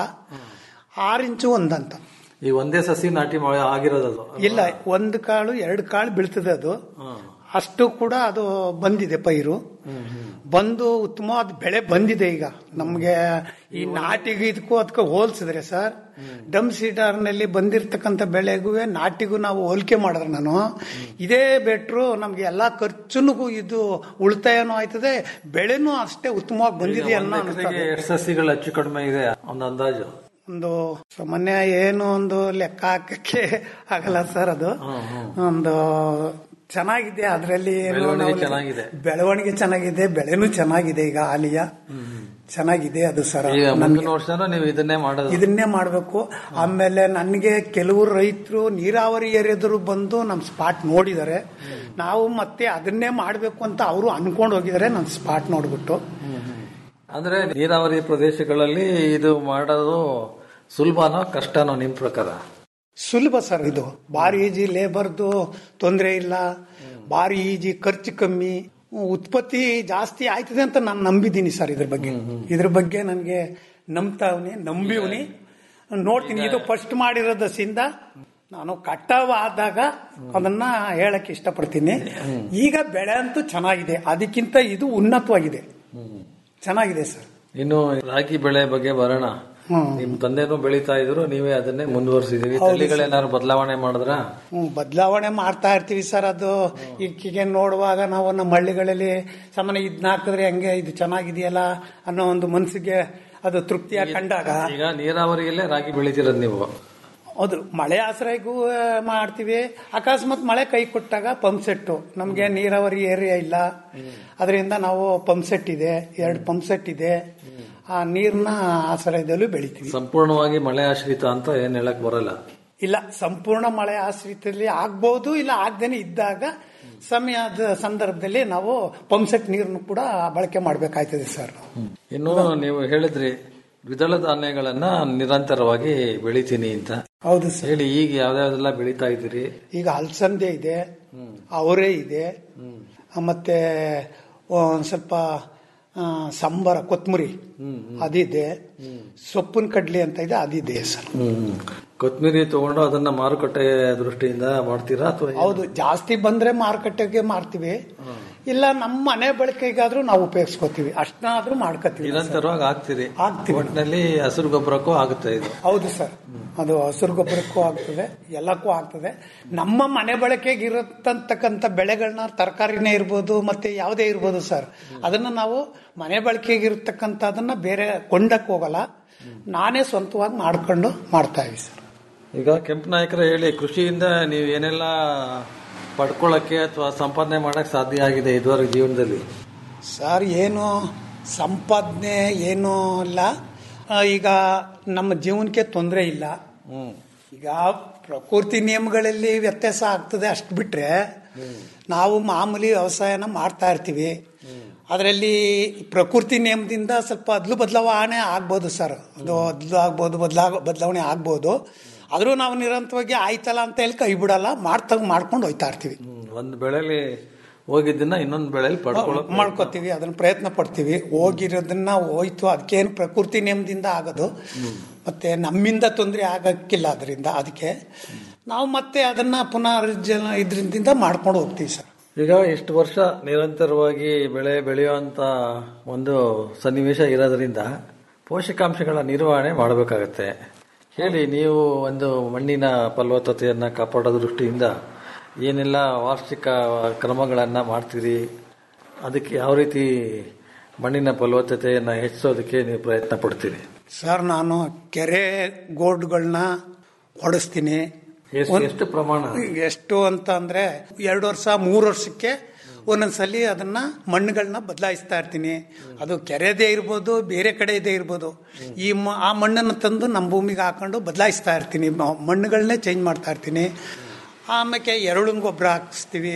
ಆರು ಇಂಚು ಒಂದಂತ ಈ ಒಂದೇ ಸಸಿ ನಾಟಿ ಮಾಡಿ ಆಗಿರೋದು ಇಲ್ಲ ಒಂದು ಕಾಳು ಎರಡು ಕಾಳು ಬೀಳ್ತದೆ ಅದು ಅಷ್ಟು ಕೂಡ ಅದು ಬಂದಿದೆ ಪೈರು ಬಂದು ಉತ್ತಮವಾದ ಬೆಳೆ ಬಂದಿದೆ ಈಗ ನಮ್ಗೆ ಈ ನಾಟಿಗೂ ಇದಕ್ಕೂ ಅದಕ್ಕೆ ಹೋಲ್ಸಿದ್ರೆ ಸರ್ ಡಮ್ ಸೀಡರ್ನಲ್ಲಿ ಬಂದಿರತಕ್ಕಂಥ ಬೆಳೆಗೂ ನಾಟಿಗೂ ನಾವು ಹೋಲಿಕೆ ಮಾಡಿದ್ರೆ ನಾನು ಇದೇ ಬೆಟ್ರು ನಮ್ಗೆ ಎಲ್ಲಾ ಖರ್ಚುನಿಗೂ ಇದು ಉಳಿತಾಯನೂ ಆಯ್ತದೆ ಬೆಳೆನೂ ಅಷ್ಟೇ ಉತ್ತಮವಾಗಿ ಬಂದಿದೆ ಅನ್ನೋ ಅನಿಸ್ತದೆ ಎಷ್ಟು ಸಸಿಗಳು ಹೆಚ್ಚು ಕಡಿಮೆ ಇದೆ ಒಂದು ಅಂದಾಜು ಒಂದು ಸಾಮಾನ್ಯ ಏನು ಒಂದು ಲೆಕ್ಕ ಹಾಕಕ್ಕೆ ಆಗಲ್ಲ ಸರ್ ಅದು ಒಂದು ಚೆನ್ನಾಗಿದೆ ಅದರಲ್ಲಿ ಬೆಳವಣಿಗೆ ಚೆನ್ನಾಗಿದೆ. ಬೆಳವಣಿಗೆ ಚೆನ್ನಾಗಿದೆ ಬೆಳೆನೂ ಚೆನ್ನಾಗಿದೆ ಈಗ ಆಲಿಯ ಚೆನ್ನಾಗಿದೆ ಅದು ಸರ್ ಈಗ ಮುಂದಿನ ವರ್ಷನೂ ನೀವು ಇದನ್ನೇ ಮಾಡೋದು ಇದನ್ನೇ ಮಾಡಬೇಕು ಆಮೇಲೆ ನನಗೆ ಕೆಲವರು ರೈತರು ನೀರಾವರಿ ಏರಿಯಾದರು ಬಂದು ನಮ್ಮ ಸ್ಪಾಟ್ ನೋಡಿದ್ದಾರೆ ನಾವು ಮತ್ತೆ ಅದನ್ನೇ ಮಾಡಬೇಕು ಅಂತ ಅವರು ಅನ್ಕೊಂಡು ಹೋಗಿದ್ದಾರೆ ನನ್ನ ಸ್ಪಾಟ್ ನೋಡ್ಬಿಟ್ಟು ಅಂದ್ರೆ ನೀರಾವರಿ ಪ್ರದೇಶಗಳಲ್ಲಿ ಇದು ಮಾಡೋದು ಸುಲಭನೋ ಕಷ್ಟನೋ ನಿಮ್ ಪ್ರಕಾರ ಸುಲಭ ಸರ್ ಇದು ಭಾರಿ ಈಜಿ ಲೇಬರ್ದು ತೊಂದರೆ ಇಲ್ಲ ಭಾರಿ ಈಜಿ ಖರ್ಚು ಕಮ್ಮಿ ಉತ್ಪತ್ತಿ ಜಾಸ್ತಿ ಆಯ್ತದೆ ಅಂತ ನಾನು ನಂಬಿದ್ದೀನಿ ಸರ್ ಇದ್ರ ಬಗ್ಗೆ ಇದ್ರ ಬಗ್ಗೆ ನನಗೆ ನಂಬ್ತಾವ್ನಿ ನಂಬಿವ್ನಿ ನೋಡ್ತೀನಿ ಇದು ಫಸ್ಟ್ ಮಾಡಿರೋದಸಿಂದ ನಾನು ಕಟಾವ್ ಆದಾಗ ಅದನ್ನ ಹೇಳಕ್ ಇಷ್ಟಪಡ್ತೀನಿ ಈಗ ಬೆಳೆ ಅಂತೂ ಚೆನ್ನಾಗಿದೆ ಅದಕ್ಕಿಂತ ಇದು ಉನ್ನತವಾಗಿದೆ ಚೆನ್ನಾಗಿದೆ ಸರ್ ಇನ್ನು ರಾಗಿ ಬೆಳೆ ಬಗ್ಗೆ ಬರೋಣ ಹ್ಮ್. ನಿಮ್ ತಂದೆನೂ ಬೆಳೀತಾ ಇದ್ರು ನೀವೇ ಅದನ್ನೇ ಮುಂದುವರಿಸಿದೀವಿ ತಳಿಗಳೇನಾದ್ರು ಬದಲಾವಣೆ ಮಾಡಿದ್ರ ಹ್ಮ್, ಬದಲಾವಣೆ ಮಾಡ್ತಾ ಇರ್ತೀವಿ ಸರ್ ಅದು ಈಕಿಗೆ ನೋಡುವಾಗ ನಾವು ನಮ್ಮ ಹಳ್ಳಿಗಳಲ್ಲಿ ಸಾಮಾನ್ಯ ಇದನ್ನ ಹಾಕಿದ್ರೆ ಹೆಂಗೆ ಇದು ಚೆನ್ನಾಗಿದೆಯಲ್ಲ ಅನ್ನೋ ಒಂದು ಮನಸ್ಸಿಗೆ ಅದು ತೃಪ್ತಿಯಾಗಿ ಕಂಡಾಗ ಈಗ ನೀರಾವರಿಯಲ್ಲೇ ರಾಗಿ ಬೆಳಿತಿರೋದು ನೀವು ಹೌದು ಮಳೆ ಆಶ್ರಯಗೂ ಆ, ಮಾಡ್ತೀವಿ ಅಕಸ್ಮಾತ್ ಮಳೆ ಕೈ ಕೊಟ್ಟಾಗ ಪಂಪ್ ಸೆಟ್ಟು ನಮಗೆ ನೀರಾವರಿ ಏರಿಯಾ ಇಲ್ಲ ಅದರಿಂದ ನಾವು ಪಂಪ್ ಸೆಟ್ ಇದೆ ಎರಡು ಪಂಪ್ ಸೆಟ್ ಇದೆ ಆ ನೀರ್ನ ಆಶ್ರಯದಲ್ಲೂ ಬೆಳಿತೀವಿ ಸಂಪೂರ್ಣವಾಗಿ ಮಳೆ ಆಶ್ರಿತ ಅಂತ ಏನ್ ಹೇಳಕ್ ಬರಲ್ಲ ಇಲ್ಲ ಸಂಪೂರ್ಣ ಮಳೆ ಆಶ್ರಿತದಲ್ಲಿ ಆಗ್ಬಹುದು ಇಲ್ಲ ಆಗ್ದೇನೆ ಇದ್ದಾಗ ಸಮಯದ ಸಂದರ್ಭದಲ್ಲಿ ನಾವು ಪಂಪ್ ಸೆಟ್ ನೀರನ್ನು ಕೂಡ ಬಳಕೆ ಮಾಡಬೇಕಾಯ್ತದೆ ಸರ್ ಇನ್ನು ನೀವು ಹೇಳಿದ್ರಿ ದ್ವಿದಳ ಧಾನ್ಯಗಳನ್ನ ನಿರಂತರವಾಗಿ ಬೆಳಿತೀನಿ ಅಂತ ಹೌದು ಸರ್ ಹೇಳಿ ಈಗ ಯಾವ್ದಾವ್ದೆಲ್ಲ ಬೆಳಿತಾ ಇದ್ದೀರಿ ಈಗ ಅಲಸಂದೆ ಇದೆ ಅವರೇ ಇದೆ ಮತ್ತೆ ಒಂದ್ ಸ್ವಲ್ಪ ಆ, ಸಂಬಾರ ಕೊತ್ತಂಬರಿ ಅದಿದೆ ಸೊಪ್ಪಿನ ಕಡ್ಲಿ ಅಂತ ಇದೆ ಅದಿದೆ ಸರ್ ಕೊತ್ಮೀರಿ ತಗೊಂಡು ಅದನ್ನ ಮಾರುಕಟ್ಟೆ ದೃಷ್ಟಿಯಿಂದ ಮಾಡ್ತೀರಾ ಅಥವಾ ಹೌದು ಜಾಸ್ತಿ ಬಂದ್ರೆ ಮಾರುಕಟ್ಟೆಗೆ ಮಾರ್ತೀವಿ ಇಲ್ಲ ನಮ್ಮ ಮನೆ ಬಳಕೆಗಾದ್ರೂ ನಾವು ಉಪಯೋಗಿಸ್ಕೋತೀವಿ ಅಷ್ಟನ್ನಾದ್ರೂ ಮಾಡ್ಕೋತೀವಿ ನಿರಂತರವಾಗಿ ಹಾಕ್ತೀರಿ ಹಾಕ್ತೀವಿ. ಒಟ್ಟಿನಲ್ಲಿ ಹಸಿರು ಗೊಬ್ಬರಕ್ಕೂ ಆಗುತ್ತೆ ಇದು ಹೌದು ಸರ್ ಅದು ಹಸಿರು ಗೊಬ್ಬರಕ್ಕೂ ಆಗ್ತದೆ ಎಲ್ಲಕ್ಕೂ ಆಗ್ತದೆ ನಮ್ಮ ಮನೆ ಬಳಕೆಗೆ ಇರತಕ್ಕಂಥ ಬೆಳೆಗಳನ್ನ ತರಕಾರಿನೇ ಇರ್ಬೋದು ಮತ್ತೆ ಯಾವುದೇ ಇರ್ಬೋದು ಸರ್ ಅದನ್ನ ನಾವು ಮನೆ ಬಳಕೆಗೆ ಇರತಕ್ಕಂಥದನ್ನ ಬೇರೆ ಕೊಂಡಕ್ಕೆ ಹೋಗಲ್ಲ ನಾನೇ ಸ್ವಂತವಾಗಿ ಮಾಡ್ಕೊಂಡು ಮಾಡ್ತಾ ಇದ್ದೀವಿ ಸರ್ ಈಗ ಕೆಂಪು ನಾಯಕರ ಹೇಳಿ ಕೃಷಿಯಿಂದ ನೀವು ಏನೆಲ್ಲ ಪಡ್ಕೊಳ್ಳಕ್ಕೆ ಅಥವಾ ಸಂಪಾದನೆ ಮಾಡಕ್ ಸಾಧ್ಯ ಆಗಿದೆ ಇದುವರೆಗೆ ಜೀವನದಲ್ಲಿ ಸರ್ ಏನು ಸಂಪಾದನೆ ಏನೂ ಇಲ್ಲ ಆ, ಈಗ ನಮ್ಮ ಜೀವನಕ್ಕೆ ತೊಂದರೆ ಇಲ್ಲ ಈಗ ಪ್ರಕೃತಿ ನಿಯಮಗಳಲ್ಲಿ ವ್ಯತ್ಯಾಸ ಆಗ್ತದೆ ಅಷ್ಟು ಬಿಟ್ರೆ ನಾವು ಮಾಮೂಲಿ ವ್ಯವಸಾಯನ ಮಾಡ್ತಾ ಇರ್ತೀವಿ ಅದರಲ್ಲಿ ಪ್ರಕೃತಿ ನಿಯಮದಿಂದ ಸ್ವಲ್ಪ ಅದ್ಲು ಬದಲಾವಣೆ ಆಗ್ಬೋದು ಸರ್ ಅದು ಅದ್ಲು ಆಗ್ಬೋದು ಬದಲಾಗ ಬದಲಾವಣೆ ಆಗ್ಬೋದು ಆದರೂ ನಾವು ನಿರಂತರವಾಗಿ ಆಯ್ತಲ್ಲ ಅಂತ ಹೇಳಿ ಕೈ ಬಿಡಲ್ಲ ಮಾಡ್ತಾ ಮಾಡ್ಕೊಂಡು ಹೋಯ್ತಾ ಇರ್ತೀವಿ ಒಂದು ಬೆಳೆಲಿ ಹೋಗಿದ್ದನ್ನ ಇನ್ನೊಂದು ಬೆಳೆಲಿ ಪಡ್ಕೊಳ್ಳೋಕೆ ಮಾಡ್ಕೋತೀವಿ ಅದನ್ನ ಪ್ರಯತ್ನ ಪಡ್ತೀವಿ ಹೋಗಿರೋದನ್ನ ಹೋಯ್ತು ಅದಕ್ಕೇನು ಪ್ರಕೃತಿ ನಿಯಮದಿಂದ ಆಗೋದು ಮತ್ತೆ ನಮ್ಮಿಂದ ತೊಂದರೆ ಆಗಕ್ಕಿಲ್ಲ ಅದರಿಂದ ಅದಕ್ಕೆ ನಾವು ಮತ್ತೆ ಅದನ್ನ ಪುನರ್ಜನ ಇದರಿಂದ ಮಾಡ್ಕೊಂಡು ಹೋಗ್ತೀವಿ ಸರ್ ಈಗ ಇಷ್ಟು ವರ್ಷ ನಿರಂತರವಾಗಿ ಬೆಳೆ ಬೆಳೆಯುವಂತ ಒಂದು ಸನ್ನಿವೇಶ ಇರೋದ್ರಿಂದ ಪೋಷಕಾಂಶಗಳ ನಿರ್ವಹಣೆ ಮಾಡಬೇಕಾಗತ್ತೆ ಹೇಳಿ ನೀವು ಒಂದು ಮಣ್ಣಿನ ಫಲವತ್ತತೆಯನ್ನ ಕಾಪಾಡೋ ದೃಷ್ಟಿಯಿಂದ ಏನೆಲ್ಲ ವಾರ್ಷಿಕ ಕ್ರಮಗಳನ್ನ ಮಾಡ್ತೀರಿ ಅದಕ್ಕೆ ಯಾವ ರೀತಿ ಮಣ್ಣಿನ ಫಲವತ್ತತೆಯನ್ನ ಹೆಚ್ಚಿಸೋದಕ್ಕೆ ನೀವು ಪ್ರಯತ್ನ ಪಡ್ತೀರಿ ಸರ್ ನಾನು ಕೆರೆ ಗೋಡ್ಗಳನ್ನ ಹೊಡೆಸ್ತೀನಿ ಎಷ್ಟು ಎಷ್ಟು ಪ್ರಮಾಣ ಎಷ್ಟು ಅಂತ ಅಂದ್ರೆ ಎರಡು ವರ್ಷ ಮೂರು ವರ್ಷಕ್ಕೆ ಒಂದೊಂದ್ಸಲಿ ಅದನ್ನ ಮಣ್ಣುಗಳನ್ನ ಬದಲಾಯಿಸ್ತಾ ಇರ್ತೀನಿ ಅದು ಕೆರೆದೇ ಇರ್ಬೋದು ಬೇರೆ ಕಡೆ ಇದೇ ಇರ್ಬೋದು ಈ ಮ- ಆ ಮಣ್ಣನ್ನು ತಂದು ನಮ್ಮ ಭೂಮಿಗೆ ಹಾಕೊಂಡು ಬದಲಾಯಿಸ್ತಾ ಇರ್ತೀನಿ ಮ- ಮಣ್ಣುಗಳನ್ನೇ ಚೇಂಜ್ ಮಾಡ್ತಾ ಇರ್ತೀನಿ ಆಮೇಲೆ ಎರುಳಿನ ಗೊಬ್ಬರ ಹಾಕಿಸ್ತೀವಿ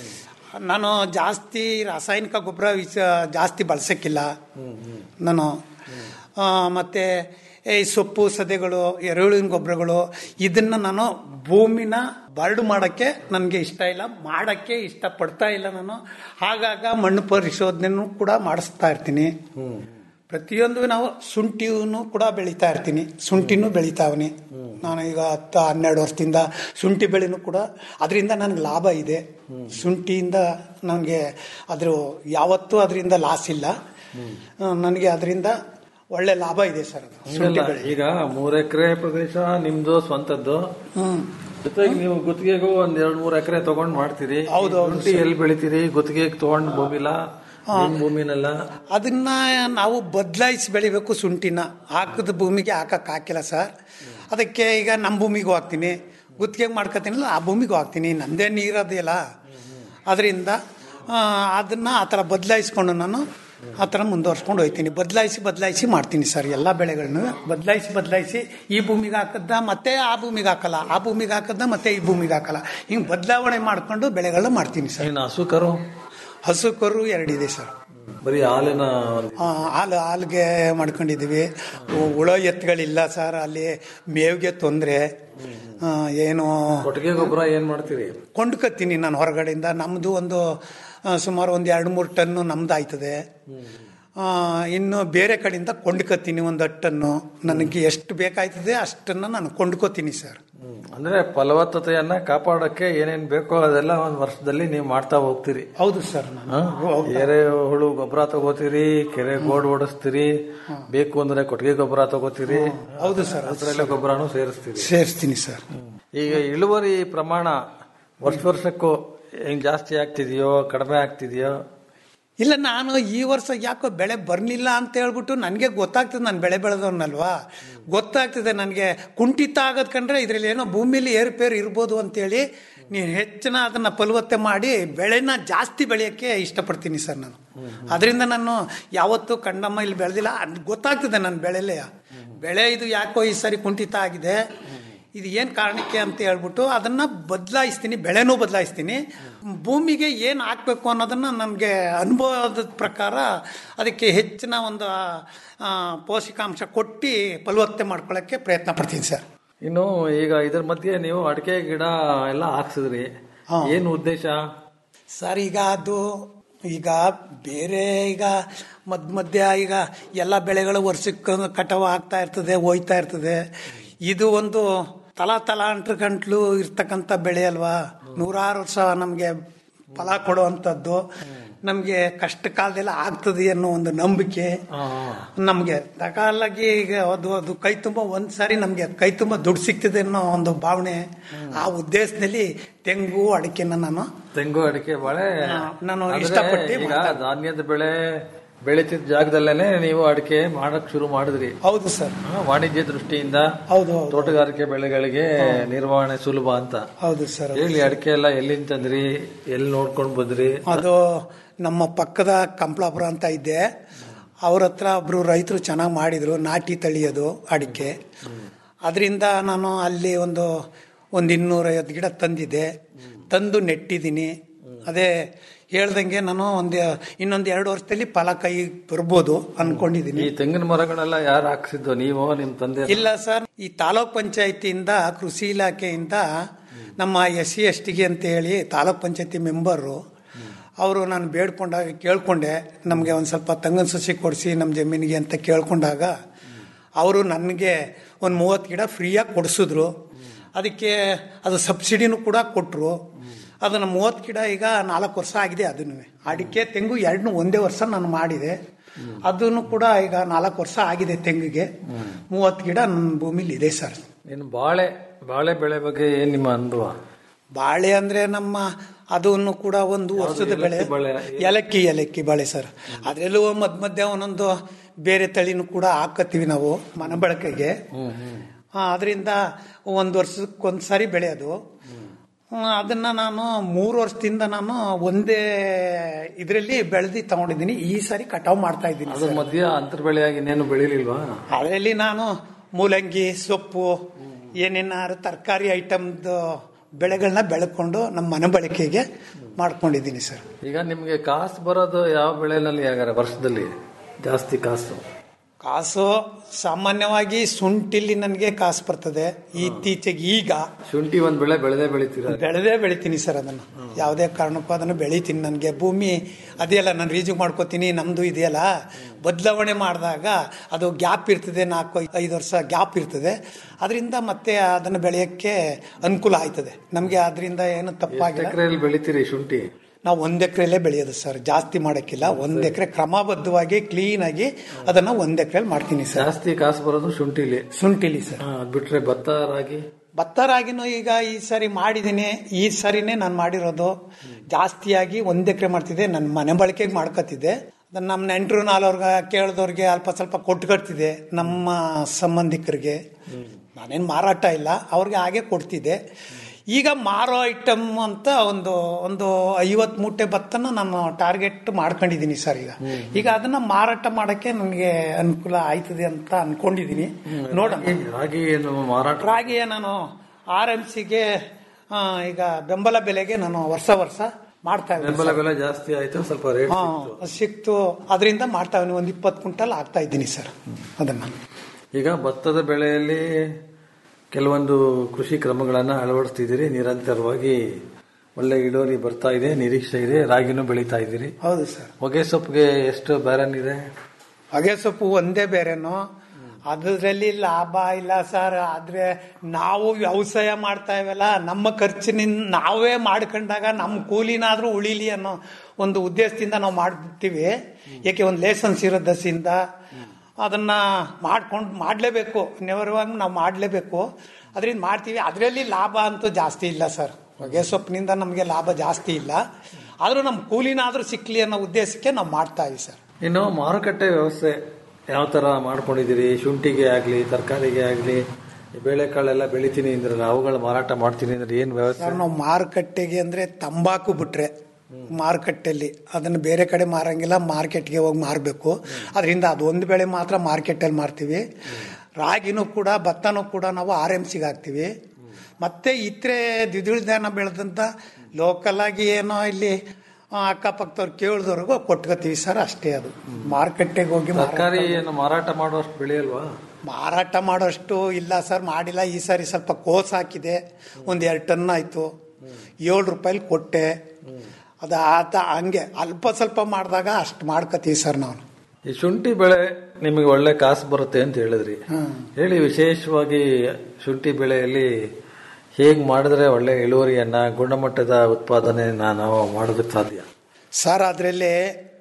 ನಾನು ಜಾಸ್ತಿ ರಾಸಾಯನಿಕ ಗೊಬ್ಬರ ಜಾಸ್ತಿ ಬಳಸಕ್ಕಿಲ್ಲ ನಾನು ಆ, ಮತ್ತೆ ಈ ಸೊಪ್ಪು ಸದೆಗಳು ಎರೆಹುಳಿನ ಗೊಬ್ಬರಗಳು ಇದನ್ನ ನಾನು ಭೂಮಿನ ಬರಡು ಮಾಡಕ್ಕೆ ನನಗೆ ಇಷ್ಟ ಇಲ್ಲ ಮಾಡಕ್ಕೆ ಇಷ್ಟಪಡ್ತಾ ಇಲ್ಲ ನಾನು ಆಗಾಗ ಮಣ್ಣು ಪರಿಶೋಧನೆನೂ ಕೂಡ ಮಾಡಿಸ್ತಾ ಇರ್ತೀನಿ ಪ್ರತಿಯೊಂದು ನಾವು ಶುಂಠಿನೂ ಕೂಡ ಬೆಳೀತಾ ಇರ್ತೀನಿ ಶುಂಠಿನೂ ಬೆಳೀತಾವನಿ ನಾನು ಈಗ ಹತ್ತು ಹನ್ನೆರಡು ವರ್ಷದಿಂದ ಶುಂಠಿ ಬೆಳೆನೂ ಕೂಡ ಅದರಿಂದ ನನಗೆ ಲಾಭ ಇದೆ ಶುಂಠಿಯಿಂದ ನನಗೆ ಅದ್ರ ಯಾವತ್ತೂ ಅದರಿಂದ ಲಾಸ್ ಇಲ್ಲ ಆ, ನನಗೆ ಅದರಿಂದ ಒಳ್ಳೆ ಲಾಭ ಇದೆ ಸರ್ ಅದು ಶುಂಠಿ ಹಂಗಲ್ಲ, ಬೆಳೆ ಈಗ ಮೂರ್ ಎಕರೆ ಪ್ರದೇಶ ನಿಮ್ದು ಸ್ವಂತದ್ದು ಹ್ಮ್ ಜೊತೆಗೆ ನೀವು ಗುತ್ತಿಗೆಗೂ ಒಂದ್ ಎರಡ್ ಮೂರ್ ಎಕರೆ ತಗೊಂಡ್ ಮಾಡ್ತೀರಿ ಹೌದು, ಹೌದು, ಶುಂಠಿ ಎಲ್ಲಿ ಬೆಳಿತೀರಿ ಗುತ್ತಿಗೆಗೆ ತಗೊಂಡ್ ಭೂಮಿಲ ನಿಮ್ ಭೂಮಿನೆಲ್ಲ ಅದನ್ನ ನಾವು ಬದಲಾಯಿಸಿ ಬೆಳಿಬೇಕು ಶುಂಠಿನ ಹಾಕಿದ ಭೂಮಿಗೆ ಹಾಕಕ್ ಹಾಕಿಲ್ಲ ಸರ್ ಅದಕ್ಕೆ ಈಗ ನಮ್ಮ ಭೂಮಿಗೂ ಹಾಕ್ತೀನಿ ಗುತ್ತಿಗೆ ಮಾಡ್ಕೊತೀನಲ್ಲ ಆ ಭೂಮಿಗೂ ಹಾಕ್ತೀನಿ ನಂದೇ ನೀರದಿಲ್ಲ ಅದರಿಂದ ಅದನ್ನ ಆ ಥರ ಬದಲಾಯಿಸ್ಕೊಂಡು ನಾನು ಆ ಥರ ಮುಂದುವರ್ಸ್ಕೊಂಡು ಹೋಗ್ತೀನಿ ಬದಲಾಯಿಸಿ ಬದಲಾಯಿಸಿ ಮಾಡ್ತೀನಿ ಸರ್ ಎಲ್ಲ ಬೆಳೆಗಳನ್ನು ಬದಲಾಯಿಸಿ ಬದಲಾಯಿಸಿ ಈ ಭೂಮಿಗೆ ಹಾಕದ್ದ ಮತ್ತೆ ಆ ಭೂಮಿಗೆ ಹಾಕಲ್ಲ ಆ ಭೂಮಿಗೆ ಹಾಕದ್ದ ಮತ್ತೆ ಈ ಭೂಮಿಗೆ ಹಾಕಲ್ಲ ಹಿಂಗೆ ಬದಲಾವಣೆ ಮಾಡ್ಕೊಂಡು ಬೆಳೆಗಳನ್ನ ಮಾಡ್ತೀನಿ ಸರ್ ಏನ್ ಹಸು ಕರು ಹಸು ಕರು ಎರಡಿದೆ ಸರ್ ಬರೀ ಹಾಲಿನ ಆ, ಹಾಲು ಹಾಲ್ಗೆ ಮಾಡ್ಕೊಂಡಿದ್ದೀವಿ ಉ- ಉಳೋ ಎತ್ತುಗಳಿಲ್ಲ ಸರ್ ಅಲ್ಲಿ ಮೇವಿಗೆ ತೊಂದರೆ ಏನು ಕೊಟ್ಟಿಗೆ ಗೊಬ್ಬರ ಏನ್ ಮಾಡ್ತೀರಿ ಕೊಂಡ್ಕೊತೀನಿ ನಾನು ಹೊರಗಡೆಯಿಂದ ನಮ್ಮದು ಒಂದು ಆ, ಸುಮಾರು ಒಂದು ಎರಡು ಮೂರು ಟನ್ನು ನಮ್ದು ಆಯ್ತದೆ ಆ, ಇನ್ನು ಬೇರೆ ಕಡೆಯಿಂದ ಕೊಂಡ್ಕೊತೀನಿ ಒಂದು ಟನ್ನು ನನಗೆ ಎಷ್ಟು ಬೇಕಾಯ್ತದೆ ಅಷ್ಟನ್ನು ನಾನು ಕೊಂಡ್ಕೋತೀನಿ ಸರ್ ಅಂದ್ರೆ ಫಲವತ್ತತೆಯನ್ನ ಕಾಪಾಡಕ್ಕೆ ಏನೇನ್ ಬೇಕೋ ಅದೆಲ್ಲ ಒಂದ್ ವರ್ಷದಲ್ಲಿ ನೀವು ಮಾಡ್ತಾ ಹೋಗ್ತೀರಿ ಹೌದು ಸರ್ ನಾನು ಹ? ಎರೆ ಹುಳು ಗೊಬ್ಬರ ತಗೋತೀರಿ ಕೆರೆ ಗೋಡ್ ಓಡಿಸ್ತೀರಿ ಬೇಕು ಅಂದ್ರೆ ಕೊಟ್ಟಿಗೆ ಗೊಬ್ಬರ ತಗೋತೀರಿ ಹೌದು ಸರ್ ಹಸಿರೆಲೆ ಗೊಬ್ಬರನು ಸೇರಿಸ್ತೀರಿ ಸೇರಿಸ್ತೀನಿ ಸರ್ ಈಗ ಇಳುವರಿ ಪ್ರಮಾಣ ವರ್ಷ ವರ್ಷಕ್ಕೂ ಹೆಂಗ್ ಜಾಸ್ತಿ ಆಗ್ತಿದೆಯೋ ಕಡಿಮೆ ಆಗ್ತಿದೆಯೋ ಇಲ್ಲ ನಾನು ಈ ವರ್ಷ ಯಾಕೋ ಬೆಳೆ ಬರಲಿಲ್ಲ ಅಂತ ಹೇಳ್ಬಿಟ್ಟು ನನಗೆ ಗೊತ್ತಾಗ್ತದೆ ನಾನು ಬೆಳೆ ಬೆಳೆದವನಲ್ವಾ ಗೊತ್ತಾಗ್ತದೆ ನನಗೆ ಕುಂಠಿತ ಆಗೋದ್ ಕಂಡ್ರೆ ಇದರಲ್ಲಿ ಏನೋ ಭೂಮಿಲಿ ಏರುಪೇರು ಇರ್ಬೋದು ಅಂತೇಳಿ ನೀನು ಹೆಚ್ಚಿನ ಅದನ್ನು ಫಲವತ್ತೆ ಮಾಡಿ ಬೆಳೆನ ಜಾಸ್ತಿ ಬೆಳೆಯೋಕ್ಕೆ ಇಷ್ಟಪಡ್ತೀನಿ ಸರ್ ನಾನು ಅದರಿಂದ ನಾನು ಯಾವತ್ತೂ ಕಣ್ಣಮ್ಮ ಇಲ್ಲಿ ಬೆಳೆದಿಲ್ಲ ಅದು ಗೊತ್ತಾಗ್ತದೆ ನನ್ನ ಬೆಳೆಲೇ ಬೆಳೆ ಇದು ಯಾಕೋ ಈ ಸರಿ ಕುಂಠಿತ ಆಗಿದೆ ಇದು ಏನು ಕಾರಣಕ್ಕೆ ಅಂತ ಹೇಳ್ಬಿಟ್ಟು ಅದನ್ನು ಬದಲಾಯಿಸ್ತೀನಿ ಬೆಳೆನೂ ಬದಲಾಯಿಸ್ತೀನಿ ಭೂಮಿಗೆ ಏನು ಹಾಕಬೇಕು ಅನ್ನೋದನ್ನು ನನಗೆ ಅನುಭವದ ಪ್ರಕಾರ ಅದಕ್ಕೆ ಹೆಚ್ಚಿನ ಒಂದು ಆ, ಪೋಷಕಾಂಶ ಕೊಟ್ಟು ಫಲವತ್ತೆ ಮಾಡ್ಕೊಳ್ಳೋಕ್ಕೆ ಪ್ರಯತ್ನ ಪಡ್ತೀನಿ ಸರ್ ಇನ್ನು ಈಗ ಇದ್ರ ಮಧ್ಯೆ ನೀವು ಅಡಿಕೆ ಗಿಡ ಎಲ್ಲ ಹಾಕ್ಸಿದ್ರಿ ಹಾ. ಏನು ಉದ್ದೇಶ ಸರ್ ಈಗ ಅದು ಈಗ ಬೇರೆ ಈಗ ಮಧ್ಯ ಮಧ್ಯ ಈಗ ಎಲ್ಲ ಬೆಳೆಗಳು ವರ್ಷಕ್ಕೆ ಕಟಾವು ಆಗ್ತಾ ಇರ್ತದೆ ಹೋಯ್ತಾ ಇರ್ತದೆ ಇದು ಒಂದು ತಲಾ ತಲಾಂಟ್ರ ಗಂಟ್ಲು ಇರ್ತಕ್ಕಂಥ ಬೆಳೆ ಅಲ್ವಾ ನೂರಾರು ವರ್ಷ ನಮಗೆ ಫಲ ಕೊಡುವಂಥದ್ದು ನಮಗೆ ಕಷ್ಟ ಕಾಲದೆಲ್ಲ ಆಗ್ತದೆ ಅನ್ನೋ ಒಂದು ನಂಬಿಕೆ ಹಾ, ನಮಗೆ ತಕಾಲಾಗಿ ಈಗ ಅದು ಅದು ಕೈ ತುಂಬ ಒಂದ್ ಸಾರಿ ನಮಗೆ ಕೈ ತುಂಬ ದುಡ್ಡು ಸಿಗ್ತದೆ ಅನ್ನೋ ಒಂದು ಭಾವನೆ ಆ ಉದ್ದೇಶದಲ್ಲಿ ತೆಂಗು ಅಡಿಕೆನ ನಾನು ತೆಂಗು ಅಡಿಕೆ ಬಾಳೆ ಹಾ, ನಾನು ಆದ್ರೆ ಇಷ್ಟಪಟ್ಟು ಈಗ ಮಾಡ್ತಾ- ಧಾನ್ಯದ ಬೆಳೆ ಬೆಳಿತಿದ್ದ ಜಾಗದಲ್ಲೇನೆ ನೀವು ಅಡಿಕೆ ಮಾಡಕ್ ಶುರು ಮಾಡಿದ್ರಿ ಹೌದು ಸರ್ ಹಾ, ವಾಣಿಜ್ಯ ದೃಷ್ಟಿಯಿಂದ ಹೌದು ಹೌದು ತೋಟಗಾರಿಕೆ ಬೆಳೆಗಳಿಗೆ ನಿರ್ವಹಣೆ ಸುಲಭ ಅಂತ ಹೌದು ಸರ್ ಹೇಳಿ ಅಡಿಕೆ ಎಲ್ಲ ಎಲ್ಲಿಂದ ತಂದ್ರಿ ಎಲ್ಲಿ ನೋಡ್ಕೊಂಡ್ ಬಂದ್ರಿ ಅದು ನಮ್ಮ ಪಕ್ಕದ ಕಂಪ್ಲಾಪುರ ಅಂತ ಇದ್ದೆ ಅವ್ರ ಹತ್ರ ಒಬ್ರು ರೈತರು ಚೆನ್ನಾಗಿ ಮಾಡಿದ್ರು ನಾಟಿ ತಳಿಯೋದು ಅಡಿಕೆ ಅದರಿಂದ ನಾನು ಅಲ್ಲಿ ಒಂದು ಒಂದು ಇನ್ನೂರೈವತ್ತು ಗಿಡ ತಂದಿದ್ದೆ ತಂದು ನೆಟ್ಟಿದ್ದೀನಿ ಅದೇ ಹೇಳ್ದಂಗೆ ನಾನು ಒಂದು ಇನ್ನೊಂದು ಎರಡು ವರ್ಷದಲ್ಲಿ ಫಲ ಕೈ ಬರ್ಬೋದು ಅನ್ಕೊಂಡಿದ್ದೀನಿ ಈ ತೆಂಗಿನ ಮರಗಳೆಲ್ಲ ಯಾರು ಹಾಕ್ಸಿದ್ದು ನೀವು ನಿಮ್ ತಂದೆ ಇಲ್ಲ ಸರ್ ಈ ತಾಲೂಕ್ ಪಂಚಾಯತಿಯಿಂದ ಕೃಷಿ ಇಲಾಖೆಯಿಂದ ನಮ್ಮ ಎಸ್ ಸಿ ಎಸ್ ಟಿಗೆ ಅಂತ ಹೇಳಿ ತಾಲೂಕ್ ಪಂಚಾಯತಿ ಮೆಂಬರು ಅವರು ನಾನು ಬೇಡ್ಕೊಂಡಾಗ ಕೇಳ್ಕೊಂಡೆ ನಮಗೆ ಒಂದು ಸ್ವಲ್ಪ ತಂಗನ ಸಸಿ ಕೊಡಿಸಿ ನಮ್ಮ ಜಮೀನಿಗೆ ಅಂತ ಕೇಳ್ಕೊಂಡಾಗ ಅವರು ನನಗೆ ಒಂದು ಮೂವತ್ತು ಗಿಡ ಫ್ರೀಯಾಗಿ ಕೊಡಿಸಿದ್ರು ಅದಕ್ಕೆ ಅದು ಸಬ್ಸಿಡಿನೂ ಕೂಡ ಕೊಟ್ಟರು ಅದನ್ನು ಮೂವತ್ತು ಗಿಡ ಈಗ ನಾಲ್ಕು ವರ್ಷ ಆಗಿದೆ ಅದನ್ನು ಅಡಿಕೆ ತೆಂಗು ಎರಡನ್ನೂ ಒಂದೇ ವರ್ಷ ನಾನು ಮಾಡಿದೆ ಅದನ್ನು ಕೂಡ ಈಗ ನಾಲ್ಕು ವರ್ಷ ಆಗಿದೆ ತೆಂಗಿಗೆ ಮೂವತ್ತು ಗಿಡ ನನ್ನ ಭೂಮಿಲಿ ಇದೆ ಸರ್ ಇನ್ನು ಬಾಳೆ ಬಾಳೆ ಬೆಳೆ ಬಗ್ಗೆ ಏನ್ ನಿಮ್ಮ ಅನುಭವ ಬಾಳೆ ಅಂದ್ರೆ ನಮ್ಮ ಅದನ್ನು ಕೂಡ ಒಂದು ವರ್ಷದ ಬೆಳೆ ಏಲಕ್ಕಿ ಬಾಳೆ? ಏಲಕ್ಕಿ ಏಲಕ್ಕಿ ಬಾಳೆ ಸರ್ ಅದರಲ್ಲೂ ಮಧ್ಯ ಮಧ್ಯ ಒಂದೊಂದು ಬೇರೆ ತಳಿನೂ ಕೂಡ ಹಾಕತ್ತೀವಿ ನಾವು ಮನೆ ಬಳಕೆಗೆ ಅದರಿಂದ ಒಂದು ವರ್ಷಕ್ಕೊಂದು ಸಾರಿ ಬೆಳೆಯೋದು ಹ್ಮ್, ಅದನ್ನ ನಾನು ಮೂರು ವರ್ಷದಿಂದ ನಾನು ಒಂದೇ ಇದರಲ್ಲಿ ಬೆಳೆದು ತಗೊಂಡಿದ್ದೀನಿ ಈ ಸಾರಿ ಕಟಾವು ಮಾಡ್ತಾ ಇದ್ದೀನಿ ಅದ್ರ ಮಧ್ಯ ಅಂತರ್ ಬೆಳೆಯಾಗಿ ಇನ್ನೇನು ಬೆಳಿಲಿಲ್ವಾ ಅದರಲ್ಲಿ ನಾನು ಮೂಲಂಗಿ ಸೊಪ್ಪು ಏನೇನಾದ್ರು ತರಕಾರಿ ಐಟಮ್ದು ಬೆಳೆಗಳನ್ನ ಬೆಳ್ಕೊಂಡು ನಮ್ಮ ಮನೆ ಬಳಕೆಗೆ ಮಾಡ್ಕೊಂಡಿದ್ದೀನಿ ಸರ್ ಈಗ ನಿಮ್ಗೆ ಕಾಸು ಬರೋದು ಯಾವ ಬೆಳೆನಲ್ಲಿ ಯಾಗಾರ ವರ್ಷದಲ್ಲಿ ಜಾಸ್ತಿ ಕಾಸು ಕಾಸು ಸಾಮಾನ್ಯವಾಗಿ ಶುಂಠಿಲಿ ನನಗೆ ಕಾಸು ಬರ್ತದೆ ಇತ್ತೀಚೆಗೆ ಈಗ ಶುಂಠಿ ಒಂದ್ ಬೆಳೆ ಬೆಳೆದೇ ಬೆಳಿತೀರ ಬೆಳೆದೇ ಬೆಳಿತೀನಿ ಸರ್ ಅದನ್ನು ಯಾವುದೇ ಕಾರಣಕ್ಕೂ ಅದನ್ನು ಬೆಳಿತೀನಿ ನನಗೆ ಭೂಮಿ ಅದೆಯಲ್ಲ ನಾನು ರೀಜು ಮಾಡ್ಕೋತೀನಿ ನಮ್ಮದು ಇದೆಯಲ್ಲ ಬದಲಾವಣೆ ಮಾಡಿದಾಗ ಅದು ಗ್ಯಾಪ್ ಇರ್ತದೆ ನಾಲ್ಕು ಐದು ವರ್ಷ ಗ್ಯಾಪ್ ಇರ್ತದೆ ಅದರಿಂದ ಮತ್ತೆ ಅದನ್ನು ಬೆಳೆಯೋಕ್ಕೆ ಅನುಕೂಲ ಆಯ್ತದೆ ನಮಗೆ ಅದರಿಂದ ಏನು ತಪ್ಪಾಗಿಲ್ಲ ಎಕರೆಯಲ್ಲಿ ಬೆಳಿತೀರಿ ಶುಂಠಿ ನಾವು ಒಂದ್ ಎಕರೆಲ್ಲೇ ಬೆಳೆಯೋದು ಸರ್ ಜಾಸ್ತಿ ಮಾಡೋಕ್ಕಿಲ್ಲ ಒಂದ್ ಎಕರೆ ಕ್ರಮಬದ್ಧವಾಗಿ ಕ್ಲೀನ್ ಆಗಿ ಅದನ್ನ ಒಂದ್ ಎಕರೆಲಿ ಮಾಡ್ತೀನಿ ಸರ್ ಜಾಸ್ತಿ ಕಾಸು ಬರೋದು ಶುಂಠಿಲಿ ಶುಂಠಿಲಿ ಸರ್ ಹಾ, ಅದ್ ಬಿಟ್ರೆ ಭತ್ತ ರಾಗಿ ಭತ್ತ ರಾಗಿನೂ ಈಗ ಈ ಸರಿ ಮಾಡಿದ್ದೀನಿ ಈ ಸರಿನೇ ನಾನು ಮಾಡಿರೋದು ಜಾಸ್ತಿಯಾಗಿ ಒಂದ್ ಎಕರೆ ಮಾಡ್ತಿದ್ದೆ ನನ್ನ ಮನೆ ಬಳಕೆಗೆ ಮಾಡ್ಕೊತಿದ್ದೆ ಅದನ್ನ ನಮ್ಮ ನೆಂಟರು ನಾಲ್ವ್ರಿಗೆ ಕೇಳಿದವ್ರಿಗೆ ಅಲ್ಪ ಸ್ವಲ್ಪ ಕೊಟ್ಕೊಡ್ತಿದ್ದೆ ನಮ್ಮ ಸಂಬಂಧಿಕರಿಗೆ ನಾನೇನು ಮಾರಾಟ ಇಲ್ಲ ಅವ್ರಿಗೆ ಹಾಗೆ ಕೊಡ್ತಿದ್ದೆ ಈಗ ಮಾರೋ ಐಟಮ್ ಅಂತ ಒಂದು ಒಂದು ಐವತ್ ಮೂಟೆ ಭತ್ತನ ನಾನು ಟಾರ್ಗೆಟ್ ಮಾಡ್ಕೊಂಡಿದ್ದೀನಿ ಸರ್ ಈಗ ಈಗ ಅದನ್ನ ಮಾರಾಟ ಮಾಡಕ್ಕೆ ನನಗೆ ಅನುಕೂಲ ಆಯ್ತದೆ ಅಂತ ಅನ್ಕೊಂಡಿದ್ದೀನಿ ನೋಡೋಣ ರಾಗಿ ಏನು ಮಾರಾಟ ರಾಗಿಯ ನಾನು ಆರ್ ಎಂ ಸಿಗೆ ಈಗ ಬೆಂಬಲ ಬೆಲೆಗೆ ನಾನು ವರ್ಷ ವರ್ಷ ಮಾಡ್ತಾ ಇದ್ದೀನಿ ಬೆಂಬಲ ಬೆಲೆ ಜಾಸ್ತಿ ಆಯ್ತು ಸ್ವಲ್ಪ ರೇಟ್ ಹಾ, ಸಿಕ್ತು ಅದರಿಂದ ಮಾಡ್ತಾ ಇದ್ದೀನಿ ಒಂದು ಇಪ್ಪತ್ತು ಕ್ವಿಂಟಲ್ ಆಗ್ತಾ ಇದ್ದೀನಿ ಸರ್ ಅದನ್ನ ಈಗ ಭತ್ತದ ಬೆಳೆಯಲ್ಲಿ ಕೆಲವೊಂದು ಕೃಷಿ ಕ್ರಮಗಳನ್ನ ಅಳವಡಿಸ್ತಿದ್ದೀರಿ ನಿರಂತರವಾಗಿ ಒಳ್ಳೆ ಇಳುವರಿ ಬರ್ತಾ ಇದೆ ನಿರೀಕ್ಷೆ ಇದೆ ರಾಗಿನೂ ಬೆಳೀತಾ ಇದ್ದೀರಿ ಹೌದು ಸರ್ ಹೊಗೆ ಸೊಪ್ಪಿಗೆ ಎಷ್ಟು ಬ್ಯಾರನ್ ಇದೆ ಹೊಗೆ ಸೊಪ್ಪು ಒಂದೇ ಬೇರೆನೋ ಅದರಲ್ಲಿ ಲಾಭ ಇಲ್ಲ ಸರ್ ಆದ್ರೆ ನಾವು ವ್ಯವಸಾಯ ಮಾಡ್ತಾ ಇವೆಲ್ಲ ನಮ್ಮ ಖರ್ಚಿನಿಂದ ನಾವೇ ಮಾಡ್ಕೊಂಡಾಗ ನಮ್ಮ ಕೂಲಿನಾದ್ರೂ ಉಳಿಲಿ ಅನ್ನೋ ಒಂದು ಉದ್ದೇಶದಿಂದ ನಾವು ಮಾಡ್ತೀವಿ ಏಕೆ ಒಂದು ಲೈಸೆನ್ಸ್ ಇರೋ ದಸಿಂದ ಅದನ್ನ ಮಾಡ್ಕೊಂಡು ಮಾಡಲೇಬೇಕು ನೇರವಾಗಿ ನಾವು ಮಾಡಲೇಬೇಕು ಅದರಿಂದ ಮಾಡ್ತೀವಿ ಅದರಲ್ಲಿ ಲಾಭ ಅಂತೂ ಜಾಸ್ತಿ ಇಲ್ಲ ಸರ್ ಹೊಗೆ ಸೊಪ್ಪಿನಿಂದ ನಮಗೆ ಲಾಭ ಜಾಸ್ತಿ ಇಲ್ಲ ಆದರೂ ನಮ್ಮ ಕೂಲಿನಾದರೂ ಸಿಕ್ಕಲಿ ಅನ್ನೋ ಉದ್ದೇಶಕ್ಕೆ ನಾವು ಮಾಡ್ತಾ ಇದ್ದೀವಿ ಸರ್ ಇನ್ನು ಮಾರುಕಟ್ಟೆ ವ್ಯವಸ್ಥೆ ಯಾವ ತರ ಮಾಡ್ಕೊಂಡಿದ್ದೀರಿ ಶುಂಠಿಗೆ ಆಗ್ಲಿ ತರಕಾರಿಗೆ ಆಗ್ಲಿ ಬೇಳೆಕಾಳೆಲ್ಲ ಬೆಳಿತೀನಿ ಅಂದ್ರಲ್ಲ ಅವುಗಳ ಮಾರಾಟ ಮಾಡ್ತೀನಿ ಅಂದ್ರೆ ಏನ್ ವ್ಯವಸ್ಥೆ ಸರ್ ನಾವು ಮಾರುಕಟ್ಟೆಗೆ ಅಂದರೆ ತಂಬಾಕು ಬಿಟ್ರೆ ಮಾರುಕಟ್ಟೆಯಲ್ಲಿ ಅದನ್ನು ಬೇರೆ ಕಡೆ ಮಾರಂಗಿಲ್ಲ ಮಾರ್ಕೆಟ್ಗೆ ಹೋಗಿ ಮಾರಬೇಕು ಅದರಿಂದ ಅದೊಂದು ಬೆಳೆ ಮಾತ್ರ ಮಾರ್ಕೆಟಲ್ಲಿ ಮಾರ್ತೀವಿ ರಾಗಿನೂ ಕೂಡ ಭತ್ತನೂ ಕೂಡ ನಾವು ಆರ್ ಎಮ್ ಸಿಗೆ ಹಾಕ್ತೀವಿ ಮತ್ತೆ ಇತರೆ ದ್ವಿದಳ ಧಾನ್ಯ ಬೆಳೆದಂಥ ಲೋಕಲ್ ಆಗಿ ಏನೋ ಇಲ್ಲಿ ಆ, ಅಕ್ಕಪಕ್ಕದವ್ರು ಕೇಳಿದವ್ರಿಗೂ ಕೊಟ್ಕೋತೀವಿ ಸರ್ ಅಷ್ಟೇ ಅದು ಮಾರುಕಟ್ಟೆಗೆ ಹೋಗಿ ಮಾರಾಟ ತರಕಾರಿ ಏನು ಮಾರಾಟ ಮಾಡುವಷ್ಟು ಬೆಳೆಯಲ್ವಾ ಮಾರಾಟ ಮಾಡೋಷ್ಟು ಇಲ್ಲ ಸರ್ ಮಾಡಿಲ್ಲ ಈ ಸಾರಿ ಸ್ವಲ್ಪ ಕೋಸ್ ಹಾಕಿದೆ ಒಂದು ಎರಡು ಟನ್ ಆಯಿತು ಏಳು ರೂಪಾಯಿಲಿ ಕೊಟ್ಟೆ ಅದು ಆತ ಹಂಗೆ ಅಲ್ಪ ಸ್ವಲ್ಪ ಮಾಡಿದಾಗ ಅಷ್ಟು ಮಾಡ್ಕೋತೀವಿ ಸರ್ ನಾವು ಈ ಶುಂಠಿ ಬೆಳೆ ನಿಮಗೆ ಒಳ್ಳೆ ಕಾಸು ಬರುತ್ತೆ ಅಂತ ಹೇಳಿದ್ರಿ ಹೇಳಿ ವಿಶೇಷವಾಗಿ ಶುಂಠಿ ಬೆಳೆಯಲ್ಲಿ ಹೇಗ್ ಮಾಡಿದ್ರೆ ಒಳ್ಳೆ ಇಳುವರಿಯನ್ನ ಗುಣಮಟ್ಟದ ಉತ್ಪಾದನೆಯನ್ನ ನಾವು ಮಾಡೋದಕ್ಕೆ ಸಾಧ್ಯ ಸರ್ ಅದರಲ್ಲಿ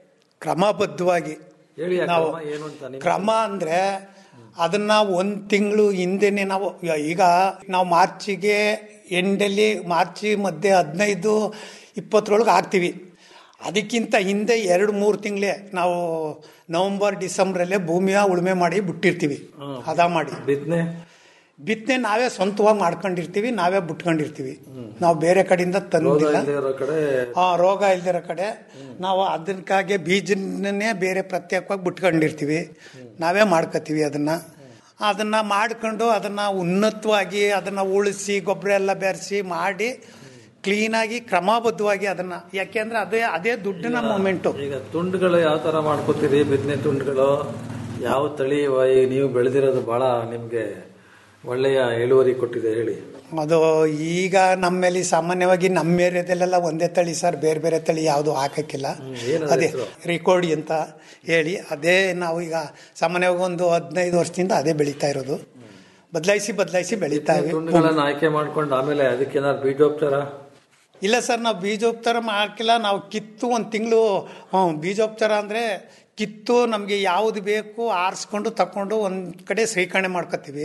ಕ್ರಮಬದ್ಧವಾಗಿ ಹೇಳಿ ಆ ನಾವು ಕ್ರಮ ಏನು ಅಂತ ನಿಮ್ಗೆ? ಕ್ರಮ ಅಂದ್ರೆ ಅದನ್ನ ಒಂದು ತಿಂಗಳು ಹಿಂದೆನೆ ನಾವು ಈಗ ನಾವು ಮಾರ್ಚಿಗೆ ಎಂಡಲ್ಲಿ ಮಾರ್ಚಿ ಮಧ್ಯೆ ಹದಿನೈದು ಇಪ್ಪತ್ತರೊಳಗೆ ಹಾಕ್ತೀವಿ ಅದಕ್ಕಿಂತ ಹಿಂದೆ ಎರಡು ಮೂರು ತಿಂಗಳೇ ನಾವು ನವೆಂಬರ್ ಡಿಸೆಂಬರಲ್ಲೇ ಭೂಮಿಯ ಉಳುಮೆ ಮಾಡಿ ಬಿಟ್ಟಿರ್ತೀವಿ ಹದ ಮಾಡಿ ಬಿತ್ತನೆ ಬಿತ್ತನೆ ನಾವೇ ಸ್ವಂತವಾಗಿ ಮಾಡ್ಕೊಂಡಿರ್ತೀವಿ ನಾವೇ ಬಿಟ್ಕೊಂಡಿರ್ತೀವಿ ನಾವು ಬೇರೆ ಕಡೆಯಿಂದ ರೋಗ ತಂದಿಲ್ಲ ಇಲ್ಲದೆ ಇರೋ ಕಡೆ ಆ ರೋಗ ಇಲ್ದಿರೋ ಕಡೆ ನಾವು ಅದಕ್ಕಾಗಿ ಬೀಜನೇ ಬೇರೆ ಪ್ರತ್ಯೇಕವಾಗಿ ಬಿಟ್ಕೊಂಡಿರ್ತೀವಿ ನಾವೇ ಮಾಡ್ಕೋತೀವಿ ಅದನ್ನ ಅದನ್ನ ಮಾಡ್ಕೊಂಡು ಅದನ್ನ ಉನ್ನತವಾಗಿ ಅದನ್ನ ಉಳಿಸಿ ಗೊಬ್ಬರ ಎಲ್ಲ ಬೆರೆಸಿ ಮಾಡಿ ಕ್ಲೀನಾಗಿ ಕ್ರಮಬದ್ಧವಾಗಿ ಅದನ್ನ ಯಾಕೆಂದ್ರೆ ಅದೇ ಅದೇ ದುಡ್ಡಿನ ಮೂಮೆಂಟು ಈಗ ತುಂಡುಗಳು ಯಾವ ತರ ಮಾಡ್ಕೋತೀರಿ ಬಿತ್ತನೆ ತುಂಡುಗಳು ಯಾವ ತಳಿ ವ- ನೀವು ಬೆಳೆದಿರೋದು ಬಹಳ ನಿಮ್ಗೆ ಒಳ್ಳೆಯ ಇಳುವರಿ ಕೊಟ್ಟಿದೆ ಹೇಳಿ ಅದು ಈಗ ನಮ್ಮಲ್ಲಿ ಸಾಮಾನ್ಯವಾಗಿ ನಮ್ಮ ಏರಿಯಾದಲ್ಲೆಲ್ಲ ಒಂದೇ ತಳಿ ಸರ್ ಬೇರೆ ಬೇರೆ ತಳಿ ಯಾವುದು ಹಾಕಕ್ಕಿಲ್ಲ ಏನದು ಅದೇ ಹೆಸ್ರು? ರಿಕೋರ್ಡಿ ಅಂತ ಹೇಳಿ ಅದೇ ನಾವು ಈಗ ಸಾಮಾನ್ಯವಾಗಿ ಒಂದು ಹದಿನೈದು ವರ್ಷದಿಂದ ಅದೇ ಬೆಳೀತಾ ಇರೋದು ಬದಲಾಯಿಸಿ ಬದಲಾಯಿಸಿ ಬೆಳೀತಾ ಇವಿ ತುಂಡುಗಳನ್ನ ಆಯ್ಕೆ ಮಾಡ್ಕೊಂಡು ಆಮೇಲೆ ಅದಕ್ಕೇನಾದ್ರು ಬೀಜೋಪಚಾರ ಇಲ್ಲ ಸರ್ ನಾವು ಬೀಜೋಪಚಾರ ಮಾಡ್ಕಿಲ್ಲ ನಾವು ಕಿತ್ತು ಒಂದು ತಿಂಗಳು ಬೀಜೋಪಚಾರ ಅಂದರೆ ಕಿತ್ತು ನಮಗೆ ಯಾವುದು ಬೇಕು ಆರಿಸ್ಕೊಂಡು ತಕೊಂಡು ಒಂದು ಕಡೆ ಸ್ವೀಕರಣೆ ಮಾಡ್ಕೊತೀವಿ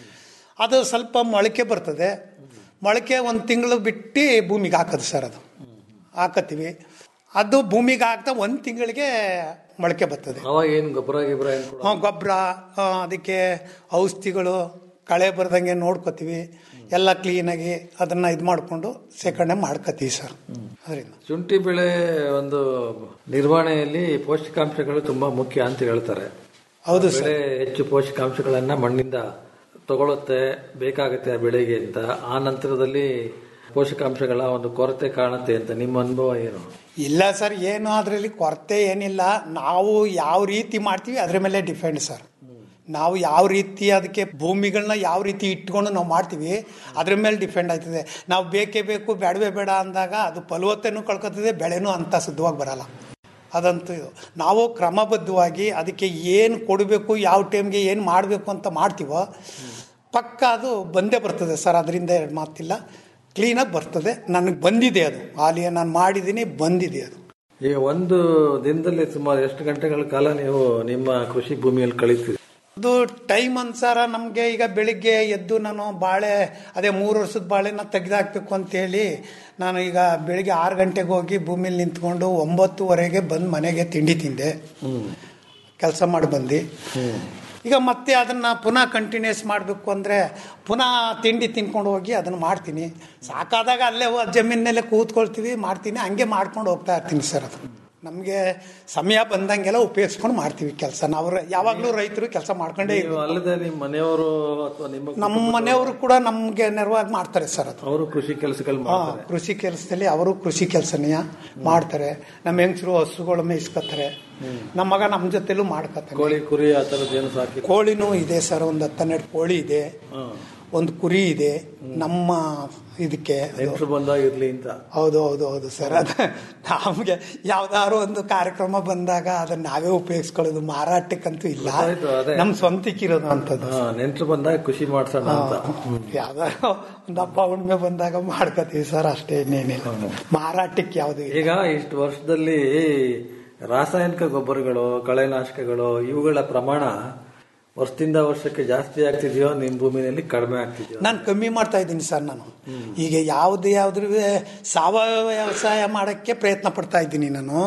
ಅದು ಸ್ವಲ್ಪ ಮೊಳಕೆ ಬರ್ತದೆ ಮೊಳಕೆ ಒಂದು ತಿಂಗಳು ಬಿಟ್ಟು ಭೂಮಿಗೆ ಹಾಕೋದು ಸರ್ ಅದು ಹಾಕತ್ತೀವಿ ಅದು ಭೂಮಿಗೆ ಹಾಕ್ತಾ ಒಂದು ತಿಂಗಳಿಗೆ ಮೊಳಕೆ ಬರ್ತದೆ ಅವಾಗ ಏನ್ ಗೊಬ್ಬರ ಗಿಬ್ಬರ ಏನ್ ಕೊಡೋದು? ಹಾಂ ಗೊಬ್ಬರ ಅದಕ್ಕೆ ಔಷಧಿಗಳು ಕಳೆ ಬರ್ದಂಗೆ ನೋಡ್ಕೋತೀವಿ ಎಲ್ಲ ಕ್ಲೀನಾಗಿ ಅದನ್ನ ಇದು ಮಾಡಿಕೊಂಡು ಶೇಖರಣೆ ಮಾಡ್ಕೋತೀವಿ ಸರ್ ಅದರಿಂದ ಶುಂಠಿ ಬೆಳೆ ಒಂದು ನಿರ್ವಹಣೆಯಲ್ಲಿ ಪೋಷಕಾಂಶಗಳು ತುಂಬಾ ಮುಖ್ಯ ಅಂತ ಹೇಳ್ತಾರೆ ಹೌದು ಸರ್ ಬೆಳೆ ಹೆಚ್ಚು ಪೋಷಕಾಂಶಗಳನ್ನ ಮಣ್ಣಿಂದ ತಗೊಳುತ್ತೆ ಬೇಕಾಗುತ್ತೆ ಆ ಬೆಳೆಗೆ ಅಂತ ಆ ನಂತರದಲ್ಲಿ ಪೋಷಕಾಂಶಗಳ ಒಂದು ಕೊರತೆ ಕಾಣುತ್ತೆ ಅಂತ ನಿಮ್ಮ ಅನುಭವ ಏನು ಇಲ್ಲ ಸರ್ ಏನು ಅದರಲ್ಲಿ ಕೊರತೆ ಏನಿಲ್ಲ ನಾವು ಯಾವ ರೀತಿ ಮಾಡ್ತೀವಿ ಅದ್ರ ಮೇಲೆ ಡಿಪೆಂಡ್ ಸರ್ ನಾವು ಯಾವ ರೀತಿ ಅದಕ್ಕೆ ಭೂಮಿಗಳನ್ನ ಯಾವ ರೀತಿ ಇಟ್ಕೊಂಡು ನಾವು ಮಾಡ್ತೀವಿ ಅದ್ರ ಮೇಲೆ ಡಿಪೆಂಡ್ ಆಯ್ತದೆ ನಾವು ಬೇಕೇ ಬೇಕು ಬೇಡವೇ ಬೇಡ ಅಂದಾಗ ಅದು ಫಲವತ್ತತೆನೂ ಕಳ್ಕೊತದೆ ಬೆಳೆನೂ ಅಂತ ಶುದ್ಧವಾಗಿ ಬರಲ್ಲ ಅದಂತೂ ಇದು ನಾವು ಕ್ರಮಬದ್ಧವಾಗಿ ಅದಕ್ಕೆ ಏನು ಕೊಡಬೇಕು ಯಾವ ಟೈಮ್ಗೆ ಏನು ಮಾಡಬೇಕು ಅಂತ ಮಾಡ್ತೀವೋ ಪಕ್ಕ ಅದು ಬಂದೇ ಬರ್ತದೆ ಸರ್ ಅದರಿಂದ ಎರಡು ಮಾತಿಲ್ಲ ಕ್ಲೀನಾಗಿ ಬರ್ತದೆ ನನಗೆ ಬಂದಿದೆ ಅದು ಹಾಲಿಗೆ ನಾನು ಮಾಡಿದ್ದೀನಿ ಬಂದಿದೆ ಅದು ಈಗ ಒಂದು ದಿನದಲ್ಲಿ ಸುಮಾರು ಎಷ್ಟು ಗಂಟೆಗಳ ಕಾಲ ನೀವು ನಿಮ್ಮ ಕೃಷಿ ಭೂಮಿಯಲ್ಲಿ ಕಳೀತೀರಿ ಅದು ಟೈಮ್ ಅನುಸಾರ ನಮಗೆ ಈಗ ಬೆಳಿಗ್ಗೆ ಎದ್ದು ನಾನು ಬಾಳೆ ಅದೇ ಮೂರು ವರ್ಷದ ಬಾಳೆನ ತೆಗೆದಾಕ್ಬೇಕು ಅಂತೇಳಿ ನಾನು ಈಗ ಬೆಳಿಗ್ಗೆ ಆರು ಗಂಟೆಗೆ ಹೋಗಿ ಭೂಮಿಲಿ ನಿಂತ್ಕೊಂಡು ಒಂಬತ್ತುವರೆಗೆ ಬಂದು ಮನೆಗೆ ತಿಂಡಿ ತಿಂದೆ ಕೆಲಸ ಮಾಡಿ ಬಂದು ಈಗ ಮತ್ತೆ ಅದನ್ನ ಪುನಃ ಕಂಟಿನ್ಯೂಸ್ ಮಾಡಬೇಕು ಅಂದರೆ ಪುನಃ ತಿಂಡಿ ತಿನ್ಕೊಂಡು ಹೋಗಿ ಅದನ್ನು ಮಾಡ್ತೀನಿ ಸಾಕಾದಾಗ ಅಲ್ಲೇ ಹೋ- ಜಮೀನಲ್ಲೇ ಕೂತ್ಕೊಳ್ತೀವಿ ಮಾಡ್ತೀನಿ ಹಂಗೆ ಮಾಡ್ಕೊಂಡು ಹೋಗ್ತಾ ಇರ್ತೀನಿ ಸರ್ ಅದು ನಮಗೆ ಸಮಯ ಬಂದಂಗೆಲ್ಲ ಉಪಯೋಗಿಸ್ಕೊಂಡು ಮಾಡ್ತೀವಿ ಕೆಲಸ ನಾವು ರ- ಯಾವಾಗಲೂ ರೈತರು ಕೆಲಸ ಮಾಡ್ಕೊಂಡೇ ನೀವು ಇರ್ಬೇಕು. ಅಲ್ಲದೆ ನಿಮ್ಮ ಮನೆಯವರು ಅಥವಾ ನಿಮ್ಮ ನಮ್ಮ ಮನೆಯವರು ಕೂಡ ನಮಗೆ ನೆರವಾಗಿ ಮಾಡ್ತಾರೆ ಸರ್ ಅದು ಅವರು ಕೃಷಿ ಕೆಲಸಗಳು ಹಾ, ಮಾಡ್ತಾರೆ ಕೃಷಿ ಕೆಲಸದಲ್ಲಿ ಅವರು ಕೃಷಿ ಕೆಲಸನೇ ಮಾಡ್ತಾರೆ ನಮ್ಮ ಹೆಂಗಸರು ಹಸುಗಳು ಮೇಯಿಸ್ಕೊತಾರೆ ನಮ್ಮ ಮಗ ನಮ್ಮ ಜೊತೆಲೂ ಮಾಡ್ಕೊತಾನೆ ಕೋಳಿ ಕುರಿ ಆ ಥರದ್ದು ಏನು ಸಾಕಿ ಕೋಳಿನೂ ಇದೆ ಸರ್ ಒಂದು ಹತ್ತೆರಡು ಕೋಳಿ ಇದೆ ಒಂದು ಕುರಿ ಇದೆ ನಮ್ಮ ಇದಕ್ಕೆ ಅದು. ನೆಂಟರು ಬಂದಾಗಿರ್ಲಿ ಅಂತ ಹೌದು ಹೌದು ಹೌದು ಸರ್ ಅದು ನಮಗೆ ಯಾವ್ದಾದ್ರು ಒಂದು ಕಾರ್ಯಕ್ರಮ ಬಂದಾಗ ಅದನ್ನ ನಾವೇ ಉಪಯೋಗಿಸ್ಕೊಳ್ಳೋದು ಮಾರಾಟಕ್ಕಂತೂ ಇಲ್ಲ ಗೊತ್ತಾಯ್ತು, ಅದೇ. ನಮ್ಮ ಸ್ವಂತಕ್ಕಿರೋದು ಅಂತದ್ದು ಹಾ, ನೆಂಟರು ಬಂದಾಗ ಖುಷಿ ಮಾಡ್ಸೋಣ ಅಂತ ಯಾವ್ದಾದ್ರು ಒಂದು ಹಬ್ಬ ಹುಣ್ಣಿಮೆ ಬಂದಾಗ ಮಾಡ್ಕೋತೀವಿ ಸರ್ ಅಷ್ಟೇ ಇನ್ನೇನಿಲ್ಲ ಮಾರಾಟಕ್ಕೆ ಯಾವ್ದು ಇಲ್ಲ. ಈಗ ಇಷ್ಟು ವರ್ಷದಲ್ಲಿ ರಾಸಾಯನಿಕ ಗೊಬ್ಬರಗಳು ಕಳೆನಾಶಕಗಳು ಇವುಗಳ ಪ್ರಮಾಣ ವರ್ಷದಿಂದ ವರ್ಷಕ್ಕೆ ಜಾಸ್ತಿ ಆಗ್ತಿದೆಯೋ ನಿಮ್ಮ ಭೂಮಿನಲ್ಲಿ ಕಡಿಮೆ ಆಗ್ತಿದೆಯೋ ನಾನು ಕಮ್ಮಿ ಮಾಡ್ತಾ ಇದ್ದೀನಿ ಸರ್ ನಾನು ಈಗ ಯಾವ್ದು ಯಾವ್ದ್ರ ಸಾವಯವ ವ್ಯವಸಾಯ ಮಾಡೋಕ್ಕೆ ಪ್ರಯತ್ನ ಪಡ್ತಾ ಇದ್ದೀನಿ ನಾನು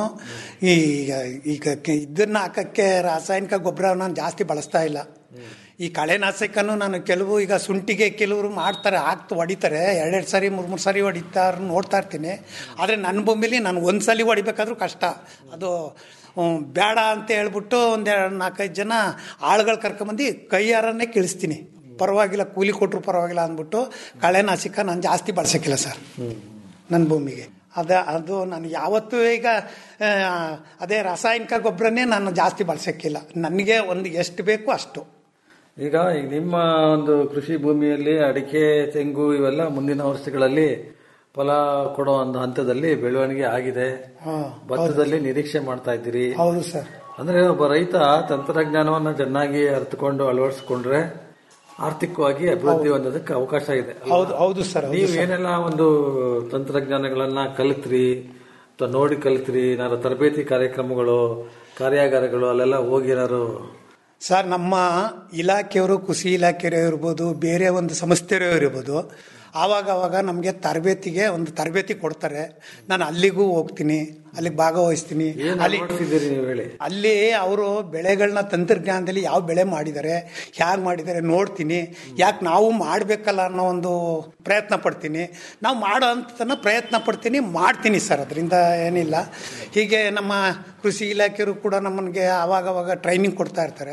ಈಗ ಈಗ ಕೆ- ಇದನ್ನ ಹಾಕಕ್ಕೆ ರಾಸಾಯನಿಕ ಗೊಬ್ಬರ ನಾನು ಜಾಸ್ತಿ ಬಳಸ್ತಾ ಇಲ್ಲ ಈ ಕಳೆನಾಶಕನು ನಾನು ಕೆಲವು ಈಗ ಶುಂಠಿಗೆ ಕೆಲವರು ಮಾಡ್ತಾರೆ ಹಾಕ್ತು ಹೊಡಿತಾರೆ ಎರಡೆರಡು ಸಾರಿ ಮೂರು ಮೂರು ಸಾರಿ ಹೊಡಿತಾರೆ ನೋಡ್ತಾ ಇರ್ತೀನಿ ಆದರೆ ನನ್ನ ಭೂಮಿಲಿ ನಾನು ಒಂದು ಸಲ ಹೊಡಿಬೇಕಾದ್ರೂ ಕಷ್ಟ ಅದು ಹ್ಮ್, ಬೇಡ ಅಂತ ಹೇಳ್ಬಿಟ್ಟು ಒಂದೆರಡು ನಾಲ್ಕೈದು ಜನ ಆಳುಗಳು ಕರ್ಕೊಂಬಂದು ಕೈಯಾರನ್ನೇ ಕಳಿಸ್ತೀನಿ ಪರವಾಗಿಲ್ಲ ಕೂಲಿ ಕೊಟ್ಟರು ಪರವಾಗಿಲ್ಲ ಅಂದ್ಬಿಟ್ಟು ಕಳೆನಾಶಕ ನಾನು ಜಾಸ್ತಿ ಬಳಸೋಕ್ಕಿಲ್ಲ ಸರ್ ನನ್ನ ಭೂಮಿಗೆ ಅದ ಅದು ನಾನು ಯಾವತ್ತೂ ಈಗ ಆ, ಅದೇ ರಾಸಾಯನಿಕ ಗೊಬ್ಬರನೇ ನಾನು ಜಾಸ್ತಿ ಬಳಸೋಕ್ಕಿಲ್ಲ ನನಗೆ ಒಂದು ಎಷ್ಟು ಬೇಕು ಅಷ್ಟು ಈಗ ಈಗ ನಿಮ್ಮ ಒಂದು ಕೃಷಿ ಭೂಮಿಯಲ್ಲಿ ಅಡಿಕೆ ತೆಂಗು ಇವೆಲ್ಲ ಮುಂದಿನ ವರ್ಷಗಳಲ್ಲಿ ಫಲ ಕೊಡೋ ಒಂದು ಹಂತದಲ್ಲಿ ಬೆಳವಣಿಗೆ ಆಗಿದೆ ಹಾಂ ಭತ್ತದಲ್ಲಿ ನಿರೀಕ್ಷೆ ಮಾಡ್ತಾ ಇದ್ದೀರಿ ಹೌದು ಸರ್ ಅಂದ್ರೆ ಒಬ್ಬ ರೈತ ತಂತ್ರಜ್ಞಾನವನ್ನ ಚೆನ್ನಾಗಿ ಅರ್ಥಕೊಂಡು ಅಳವಡಿಸಿಕೊಂಡ್ರೆ ಆರ್ಥಿಕವಾಗಿ ಅಭಿವೃದ್ಧಿ ಹೊಂದೋದಕ್ಕೆ ಅವಕಾಶ ಇದೆ ಅಲ್ವಾ? ಹೌದು ಹೌದು ಸರ್ ಹೌದು ನೀವು ಏನೆಲ್ಲ ಒಂದು ತಂತ್ರಜ್ಞಾನಗಳನ್ನ ಕಲಿತ್ರಿ ಅಥವಾ ನೋಡಿ ಕಲಿತ್ರಿ ಏನಾದ್ರು ತರಬೇತಿ ಕಾರ್ಯಕ್ರಮಗಳು ಕಾರ್ಯಾಗಾರಗಳು ಅಲ್ಲೆಲ್ಲ ಹೋಗಿರೋರು ಸರ್ ನಮ್ಮ ಇಲಾಖೆಯವರು ಕೃಷಿ ಇಲಾಖೆಯವರು ಇರ್ಬೋದು ಬೇರೆ ಒಂದು ಸಂಸ್ಥೆಯವರು ಇರ್ಬೋದು ಆವಾಗ ಆವಾಗ ನಮಗೆ ತರಬೇತಿಗೆ ಒಂದು ತರಬೇತಿ ಕೊಡ್ತಾರೆ ನಾನು ಅಲ್ಲಿಗೂ ಹೋಗ್ತೀನಿ ಅಲ್ಲಿಗೆ ಭಾಗವಹಿಸ್ತೀನಿ ಏನ್ ಅಲ್ಲಿ ಅಳವಡಿಸಿದ್ದೀರಿ ನೀವು ಹೇಳಿ ಅಲ್ಲಿ ಅವರು ಬೆಳೆಗಳನ್ನ ತಂತ್ರಜ್ಞಾನದಲ್ಲಿ ಯಾವ ಬೆಳೆ ಮಾಡಿದ್ದಾರೆ ಹೇಗೆ ಮಾಡಿದ್ದಾರೆ ನೋಡ್ತೀನಿ ಯಾಕೆ ನಾವು ಮಾಡಬೇಕಲ್ಲ ಅನ್ನೋ ಒಂದು ಪ್ರಯತ್ನ ಪಡ್ತೀನಿ ನಾವು ಮಾಡೋ ಅಂತನ ಪ್ರಯತ್ನ ಪಡ್ತೀನಿ ಮಾಡ್ತೀನಿ ಸರ್ ಅದರಿಂದ ಏನಿಲ್ಲ ಹೀಗೆ ನಮ್ಮ ಕೃಷಿ ಇಲಾಖೆಯವರು ಕೂಡ ನಮಗೆ ಆವಾಗ ಅವಾಗ ಟ್ರೈನಿಂಗ್ ಕೊಡ್ತಾ ಇರ್ತಾರೆ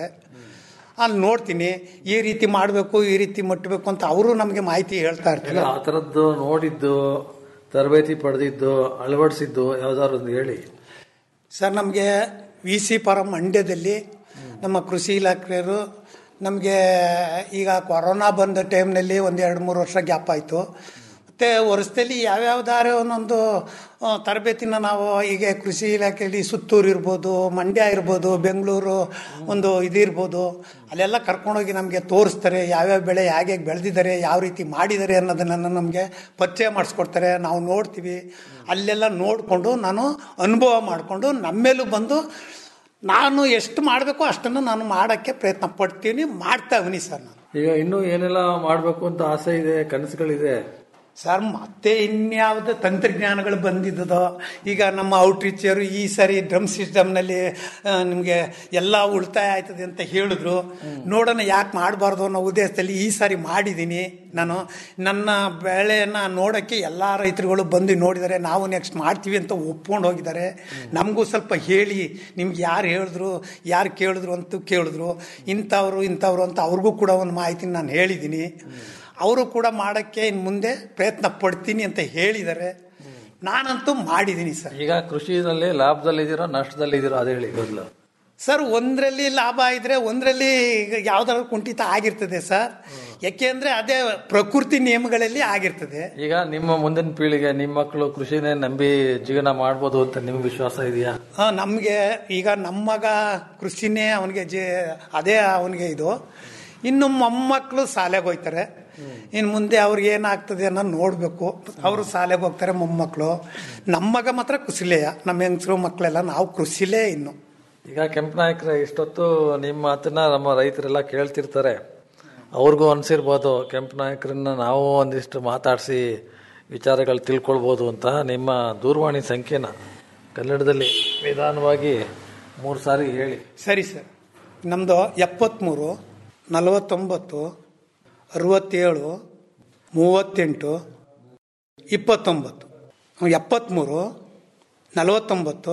ಅಲ್ಲಿ ನೋಡ್ತೀನಿ ಈ ರೀತಿ ಮಾಡಬೇಕು ಈ ರೀತಿ ಮಟ್ಟಬೇಕು ಅಂತ ಅವರು ನಮಗೆ ಮಾಹಿತಿ ಹೇಳ್ತಾ ಇರ್ತಾರೆ ಆ ಥರದ್ದು ನೋಡಿದ್ದು ತರಬೇತಿ ಪಡೆದಿದ್ದು ಅಳವಡಿಸಿದ್ದು ಯಾವ್ದಾದ್ರು ಒಂದು ಹೇಳಿ ಸರ್ ನಮಗೆ ವಿ ಸಿ ಫಾರಂ ಮಂಡ್ಯದಲ್ಲಿ ನಮ್ಮ ಕೃಷಿ ಇಲಾಖೆಯವರು ನಮಗೆ ಈಗ ಕೊರೋನಾ ಬಂದ ಟೈಮ್ನಲ್ಲಿ ಒಂದು ಎರಡು ಮೂರು ವರ್ಷ ಗ್ಯಾಪ್ ಆಯಿತು ಮತ್ತು ವರ್ಷದಲ್ಲಿ ಯಾವ್ಯಾವ್ದಾರೆ ಒಂದೊಂದು ಆ, ತರಬೇತಿನ ನಾವು ಹೀಗೆ ಕೃಷಿ ಇಲಾಖೆಯಲ್ಲಿ ಸುತ್ತೂರು ಇರ್ಬೋದು ಮಂಡ್ಯ ಇರ್ಬೋದು ಬೆಂಗಳೂರು ಒಂದು ಇದಿರ್ಬೋದು ಅಲ್ಲೆಲ್ಲ ಕರ್ಕೊಂಡೋಗಿ ನಮಗೆ ತೋರಿಸ್ತಾರೆ ಯಾವ್ಯಾವ ಬೆಳೆ ಹೇಗೆ ಹೇಗೆ ಬೆಳೆದಿದ್ದಾರೆ ಯಾವ ರೀತಿ ಮಾಡಿದ್ದಾರೆ ಅನ್ನೋದನ್ನು ನಮಗೆ ಪರಿಚಯ ಮಾಡಿಸ್ಕೊಡ್ತಾರೆ ನಾವು ನೋಡ್ತೀವಿ ಅಲ್ಲೆಲ್ಲ ನೋಡಿಕೊಂಡು ನಾನು ಅನುಭವ ಮಾಡಿಕೊಂಡು ನಮ್ಮೇಲೂ ಬಂದು ನಾನು ಎಷ್ಟು ಮಾಡಬೇಕು ಅಷ್ಟನ್ನು ನಾನು ಮಾಡೋಕ್ಕೆ ಪ್ರಯತ್ನ ಪಡ್ತೀನಿ ಮಾಡ್ತಾ ಇದ್ದೀನಿ ಸರ್ ನಾನು ಈಗ ಇನ್ನೂ ಏನೆಲ್ಲ ಮಾಡಬೇಕು ಅಂತ ಆಸೆ ಇದೆ ಕನಸುಗಳಿದೆ ಸರ್ ಮತ್ತೆ ಇನ್ಯಾವುದು ತಂತ್ರಜ್ಞಾನಗಳು ಬಂದಿದ್ದದೋ ಈಗ ನಮ್ಮ ಔಟ್ರೀಚರು ಈ ಸರಿ ಡ್ರಮ್ ಸಿಸ್ಟಮ್ನಲ್ಲಿ ನಿಮಗೆ ಎಲ್ಲ ಉಳಿತಾಯ ಆಯ್ತದೆ ಅಂತ ಹೇಳಿದ್ರು ನೋಡೋಣ ಯಾಕೆ ಮಾಡಬಾರ್ದು ಅನ್ನೋ ಉದ್ದೇಶದಲ್ಲಿ ಈ ಸಾರಿ ಮಾಡಿದ್ದೀನಿ ನಾನು ನನ್ನ ಬೆಳೆಯನ್ನು ನೋಡೋಕ್ಕೆ ಎಲ್ಲ ರೈತರುಗಳು ಬಂದು ನೋಡಿದ್ದಾರೆ ನಾವು ನೆಕ್ಸ್ಟ್ ಮಾಡ್ತೀವಿ ಅಂತ ಒಪ್ಕೊಂಡು ಹೋಗಿದ್ದಾರೆ ನಮಗೂ ಸ್ವಲ್ಪ ಹೇಳಿ ನಿಮ್ಗೆ ಯಾರು ಹೇಳಿದ್ರು ಯಾರು ಕೇಳಿದ್ರು ಅಂತ ಕೇಳಿದ್ರು ಇಂಥವ್ರು ಇಂಥವ್ರು ಅಂತ ಅವ್ರಿಗೂ ಕೂಡ ಒಂದು ಮಾಹಿತಿ ನಾನು ಹೇಳಿದ್ದೀನಿ ಅವರು ಕೂಡ ಮಾಡೋಕ್ಕೆ ಇನ್ನು ಮುಂದೆ ಪ್ರಯತ್ನ ಪಡ್ತೀನಿ ಅಂತ ಹೇಳಿದ್ದಾರೆ ನಾನಂತೂ ಮಾಡಿದ್ದೀನಿ ಸರ್ ಈಗ ಕೃಷಿನಲ್ಲಿ ಲಾಭದಲ್ಲಿದ್ದೀರೋ ನಷ್ಟದಲ್ಲಿದ್ದೀರೋ ಅದೇ ಹೇಳಿ ಮೊದಲು ಸರ್ ಒಂದರಲ್ಲಿ ಲಾಭ ಇದ್ರೆ ಒಂದರಲ್ಲಿ ಯಾವ್ದಾದ್ರು ಕುಂಠಿತ ಆಗಿರ್ತದೆ ಸರ್ ಯಾಕೆಂದ್ರೆ ಅದೇ ಪ್ರಕೃತಿ ನಿಯಮಗಳಲ್ಲಿ ಆಗಿರ್ತದೆ ಈಗ ನಿಮ್ಮ ಮುಂದಿನ ಪೀಳಿಗೆ ನಿಮ್ಮ ಮಕ್ಕಳು ಕೃಷಿನೇ ನಂಬಿ ಜೀವನ ಮಾಡ್ಬೋದು ಅಂತ ನಿಮ್ಗೆ ವಿಶ್ವಾಸ ಇದೆಯಾ ನಮಗೆ ಈಗ ನಮ್ಮ ಮಗ ಕೃಷಿನೇ ಅವನಿಗೆ ಜೇ ಅದೇ ಅವನಿಗೆ ಇದು ಇನ್ನು ಮೊಮ್ಮಕ್ಕಳು ಶಾಲೆಗೆ ಹೋಗ್ತಾರೆ ಇನ್ನು ಮುಂದೆ ಅವ್ರಿಗೆ ಏನಾಗ್ತದೆ ಅನ್ನೋದು ನೋಡಬೇಕು ಅವರು ಶಾಲೆಗೆ ಹೋಗ್ತಾರೆ ಮೊಮ್ಮಕ್ಕಳು ನಮ್ಮ ಮಗ ಮಾತ್ರ ಕೃಷಿಲೇಯ ನಮ್ಮ ಹೆಂಗಸರು ಮಕ್ಕಳೆಲ್ಲ ನಾವು ಕೃಷಿಲೇ ಇನ್ನು ಈಗ ಕೆಂಪನಾಯಕರ ಇಷ್ಟೊತ್ತು ನಿಮ್ಮ ಮಾತನ್ನ ನಮ್ಮ ರೈತರೆಲ್ಲ ಕೇಳ್ತಿರ್ತಾರೆ ಅವ್ರಿಗೂ ಅನ್ಸಿರ್ಬೋದು ಕೆಂಪನಾಯಕರನ್ನ ನಾವು ಒಂದಿಷ್ಟು ಮಾತಾಡಿಸಿ ವಿಚಾರಗಳು ತಿಳ್ಕೊಳ್ಬೋದು ಅಂತ ನಿಮ್ಮ ದೂರವಾಣಿ ಸಂಖ್ಯೆನ ಕನ್ನಡದಲ್ಲಿ ನಿಧಾನವಾಗಿ ಮೂರು ಸಾರಿ ಹೇಳಿ ಸರಿ ಸರ್ ನಮ್ಮದು ಎಪ್ಪತ್ತ್ಮೂರು ನಲವತ್ತೊಂಬತ್ತು ಅರವತ್ತೇಳು ಮೂವತ್ತೆಂಟು ಇಪ್ಪತ್ತೊಂಬತ್ತು ಎಪ್ಪತ್ತ್ಮೂರು ನಲವತ್ತೊಂಬತ್ತು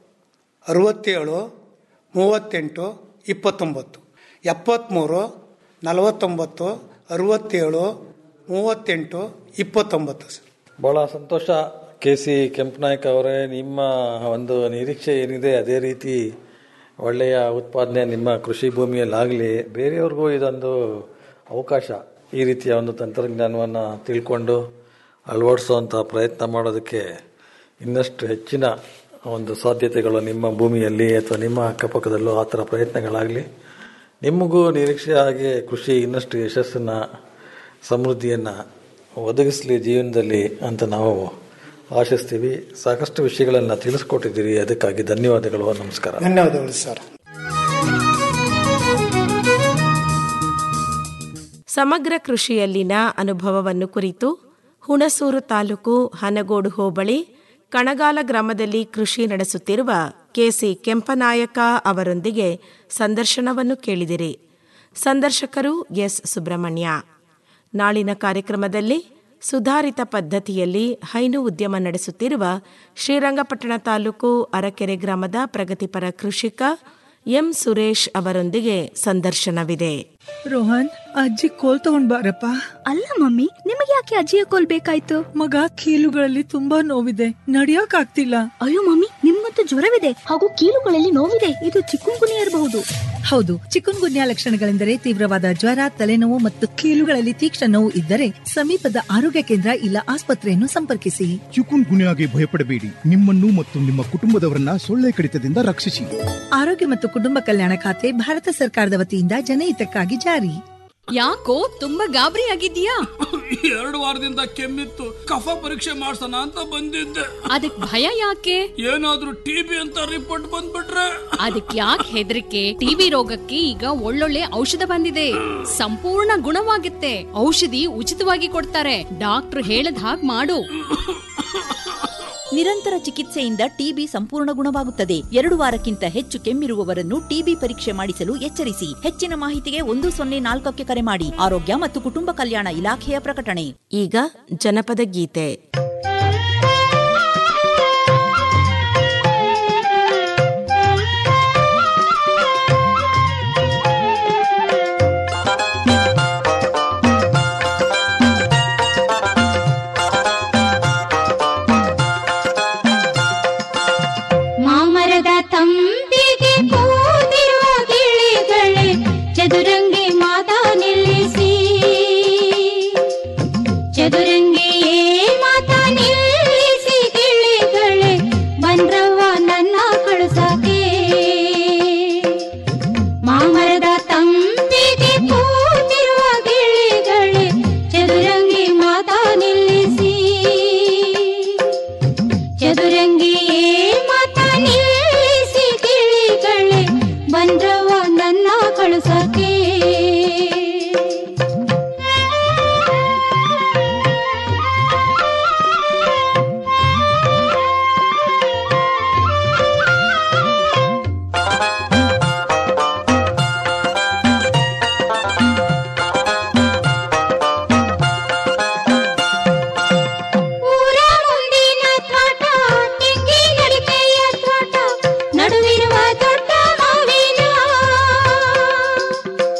ಅರವತ್ತೇಳು ಮೂವತ್ತೆಂಟು ಇಪ್ಪತ್ತೊಂಬತ್ತು ಎಪ್ಪತ್ತ್ಮೂರು ನಲವತ್ತೊಂಬತ್ತು ಅರವತ್ತೇಳು ಮೂವತ್ತೆಂಟು ಇಪ್ಪತ್ತೊಂಬತ್ತು ಸರ್ ಬಹಳ ಸಂತೋಷ ಕೆ ಸಿ ಕೆಂಪನಾಯಕ್ ಅವರೇ ನಿಮ್ಮ ಒಂದು ನಿರೀಕ್ಷೆ ಏನಿದೆ ಅದೇ ರೀತಿ ಒಳ್ಳೆಯ ಉತ್ಪಾದನೆ ನಿಮ್ಮ ಕೃಷಿ ಭೂಮಿಯಲ್ಲಾಗಲಿ ಬೇರೆಯವ್ರಿಗೂ ಇದೊಂದು ಅವಕಾಶ ಈ ರೀತಿಯ ಒಂದು ತಂತ್ರಜ್ಞಾನವನ್ನು ತಿಳ್ಕೊಂಡು ಅಳವಡಿಸುವಂಥ ಪ್ರಯತ್ನ ಮಾಡೋದಕ್ಕೆ ಇನ್ನಷ್ಟು ಹೆಚ್ಚಿನ ಒಂದು ಸಾಧ್ಯತೆಗಳು ನಿಮ್ಮ ಭೂಮಿಯಲ್ಲಿ ಅಥವಾ ನಿಮ್ಮ ಅಕ್ಕಪಕ್ಕದಲ್ಲೂ ಆ ಥರ ಪ್ರಯತ್ನಗಳಾಗಲಿ ನಿಮಗೂ ನಿರೀಕ್ಷೆ ಹಾಗೆ ಕೃಷಿ ಇನ್ನಷ್ಟು ಯಶಸ್ಸನ್ನು ಸಮೃದ್ಧಿಯನ್ನು ಒದಗಿಸಲಿ ಜೀವನದಲ್ಲಿ ಅಂತ ನಾವು ಆಶಿಸ್ತೀವಿ ಸಾಕಷ್ಟು ವಿಷಯಗಳನ್ನು ತಿಳಿಸ್ಕೊಟ್ಟಿದ್ದೀರಿ ಅದಕ್ಕಾಗಿ ಧನ್ಯವಾದಗಳು ನಮಸ್ಕಾರ ಧನ್ಯವಾದಗಳು ಸರ್ ಸಮಗ್ರ ಕೃಷಿಯಲ್ಲಿನ ಅನುಭವವನ್ನು ಕುರಿತು ಹುಣಸೂರು ತಾಲೂಕು ಹನಗೋಡು ಹೋಬಳಿ ಕಣಗಾಲ ಗ್ರಾಮದಲ್ಲಿ ಕೃಷಿ ನಡೆಸುತ್ತಿರುವ ಕೆಸಿ ಕೆಂಪನಾಯಕ ಅವರೊಂದಿಗೆ ಸಂದರ್ಶನವನ್ನು ಕೇಳಿದಿರಿ ಸಂದರ್ಶಕರು ಎಸ್ ಸುಬ್ರಹ್ಮಣ್ಯ ನಾಳಿನ ಕಾರ್ಯಕ್ರಮದಲ್ಲಿ ಸುಧಾರಿತ ಪದ್ಧತಿಯಲ್ಲಿ ಹೈನು ಉದ್ಯಮ ನಡೆಸುತ್ತಿರುವ ಶ್ರೀರಂಗಪಟ್ಟಣ ತಾಲೂಕು ಅರಕೆರೆ ಗ್ರಾಮದ ಪ್ರಗತಿಪರ ಕೃಷಿಕ ಎಂ ಸುರೇಶ್ ಅವರೊಂದಿಗೆ ಸಂದರ್ಶನವಿದೆ ರೋಹನ್ ಅಜ್ಜಿ ಕೋಲ್ ತಗೊಂಡ್ ಬಾರಪ್ಪ ಅಲ್ಲ ಮಮ್ಮಿ ನಿಮಗೆ ಯಾಕೆ ಅಜ್ಜಿಯ ಕೋಲ್ ಬೇಕಾಯ್ತು ಮಗ ಕೀಲುಗಳಲ್ಲಿ ತುಂಬಾ ನೋವಿದೆ ನಡಿಯಕ್ ಆಗ್ತಿಲ್ಲ ಅಯ್ಯೋ ಮಮ್ಮಿ ನಿಮ್ಮಂತೂ ಜ್ವರವಿದೆ ಹಾಗೂ ಕೀಲುಗಳಲ್ಲಿ ನೋವಿದೆ ಇದು ಚಿಕ್ಕುಂಗುನಿ ಇರಬಹುದು ಹೌದು ಚಿಕುನ್ ಗುನ್ಯಾ ಲಕ್ಷಣಗಳೆಂದರೆ ತೀವ್ರವಾದ ಜ್ವರ ತಲೆನೋವು ಮತ್ತು ಕೀಲುಗಳಲ್ಲಿ ತೀಕ್ಷ್ಣ ನೋವು ಇದ್ದರೆ ಸಮೀಪದ ಆರೋಗ್ಯ ಕೇಂದ್ರ ಇಲ್ಲ ಆಸ್ಪತ್ರೆಯನ್ನು ಸಂಪರ್ಕಿಸಿ ಚಿಕುನ್ ಗುನ್ಯಾಗೆ ಭಯಪಡಬೇಡಿ ನಿಮ್ಮನ್ನು ಮತ್ತು ನಿಮ್ಮ ಕುಟುಂಬದವರನ್ನ ಸೊಳ್ಳೆ ಕಡಿತದಿಂದ ರಕ್ಷಿಸಿ ಆರೋಗ್ಯ ಮತ್ತು ಕುಟುಂಬ ಕಲ್ಯಾಣ ಖಾತೆ ಭಾರತ ಸರ್ಕಾರದ ವತಿಯಿಂದ ಜನಹಿತಕ್ಕಾಗಿ ಜಾರಿ ಯಾಕೋ ತುಂಬಾ ಗಾಬರಿ ಆಗಿದ್ಯಾ ಎರಡು ವಾರದಿಂದ ಕೆಮ್ಮಿತ್ತು ಕಫ ಪರೀಕ್ಷೆ ಮಾಡ್ಸೋಣ ಅಂತ ಬಂದಿದ್ದೆ ಅದಕ್ ಭಯ ಯಾಕೆ ಏನಾದ್ರೂ ಟಿಬಿ ಅಂತ ರಿಪೋರ್ಟ್ ಬಂದ್ಬಿಟ್ರೆ ಅದಕ್ ಯಾಕೆ ಹೆದರಿಕೆ ಟಿವಿ ರೋಗಕ್ಕೆ ಈಗ ಒಳ್ಳೊಳ್ಳೆ ಔಷಧ ಬಂದಿದೆ ಸಂಪೂರ್ಣ ಗುಣವಾಗುತ್ತೆ ಔಷಧಿ ಉಚಿತವಾಗಿ ಕೊಡ್ತಾರೆ ಡಾಕ್ಟ್ರು ಹೇಳದ್ ಹಾಗ್ ಮಾಡು ನಿರಂತರ ಚಿಕಿತ್ಸೆಯಿಂದ ಟಿಬಿ ಸಂಪೂರ್ಣ ಗುಣವಾಗುತ್ತದೆ ಎರಡು ವಾರಕ್ಕಿಂತ ಹೆಚ್ಚು ಕೆಮ್ಮಿರುವವರನ್ನು ಟಿಬಿ ಪರೀಕ್ಷೆ ಮಾಡಿಸಲು ಎಚ್ಚರಿಸಿ ಹೆಚ್ಚಿನ ಮಾಹಿತಿಗೆ ಒಂದು ಸೊನ್ನೆ ನಾಲ್ಕಕ್ಕೆ ಕರೆ ಮಾಡಿ ಆರೋಗ್ಯ ಮತ್ತು ಕುಟುಂಬ ಕಲ್ಯಾಣ ಇಲಾಖೆಯ ಪ್ರಕಟಣೆ ಈಗ ಜನಪದ ಗೀತೆ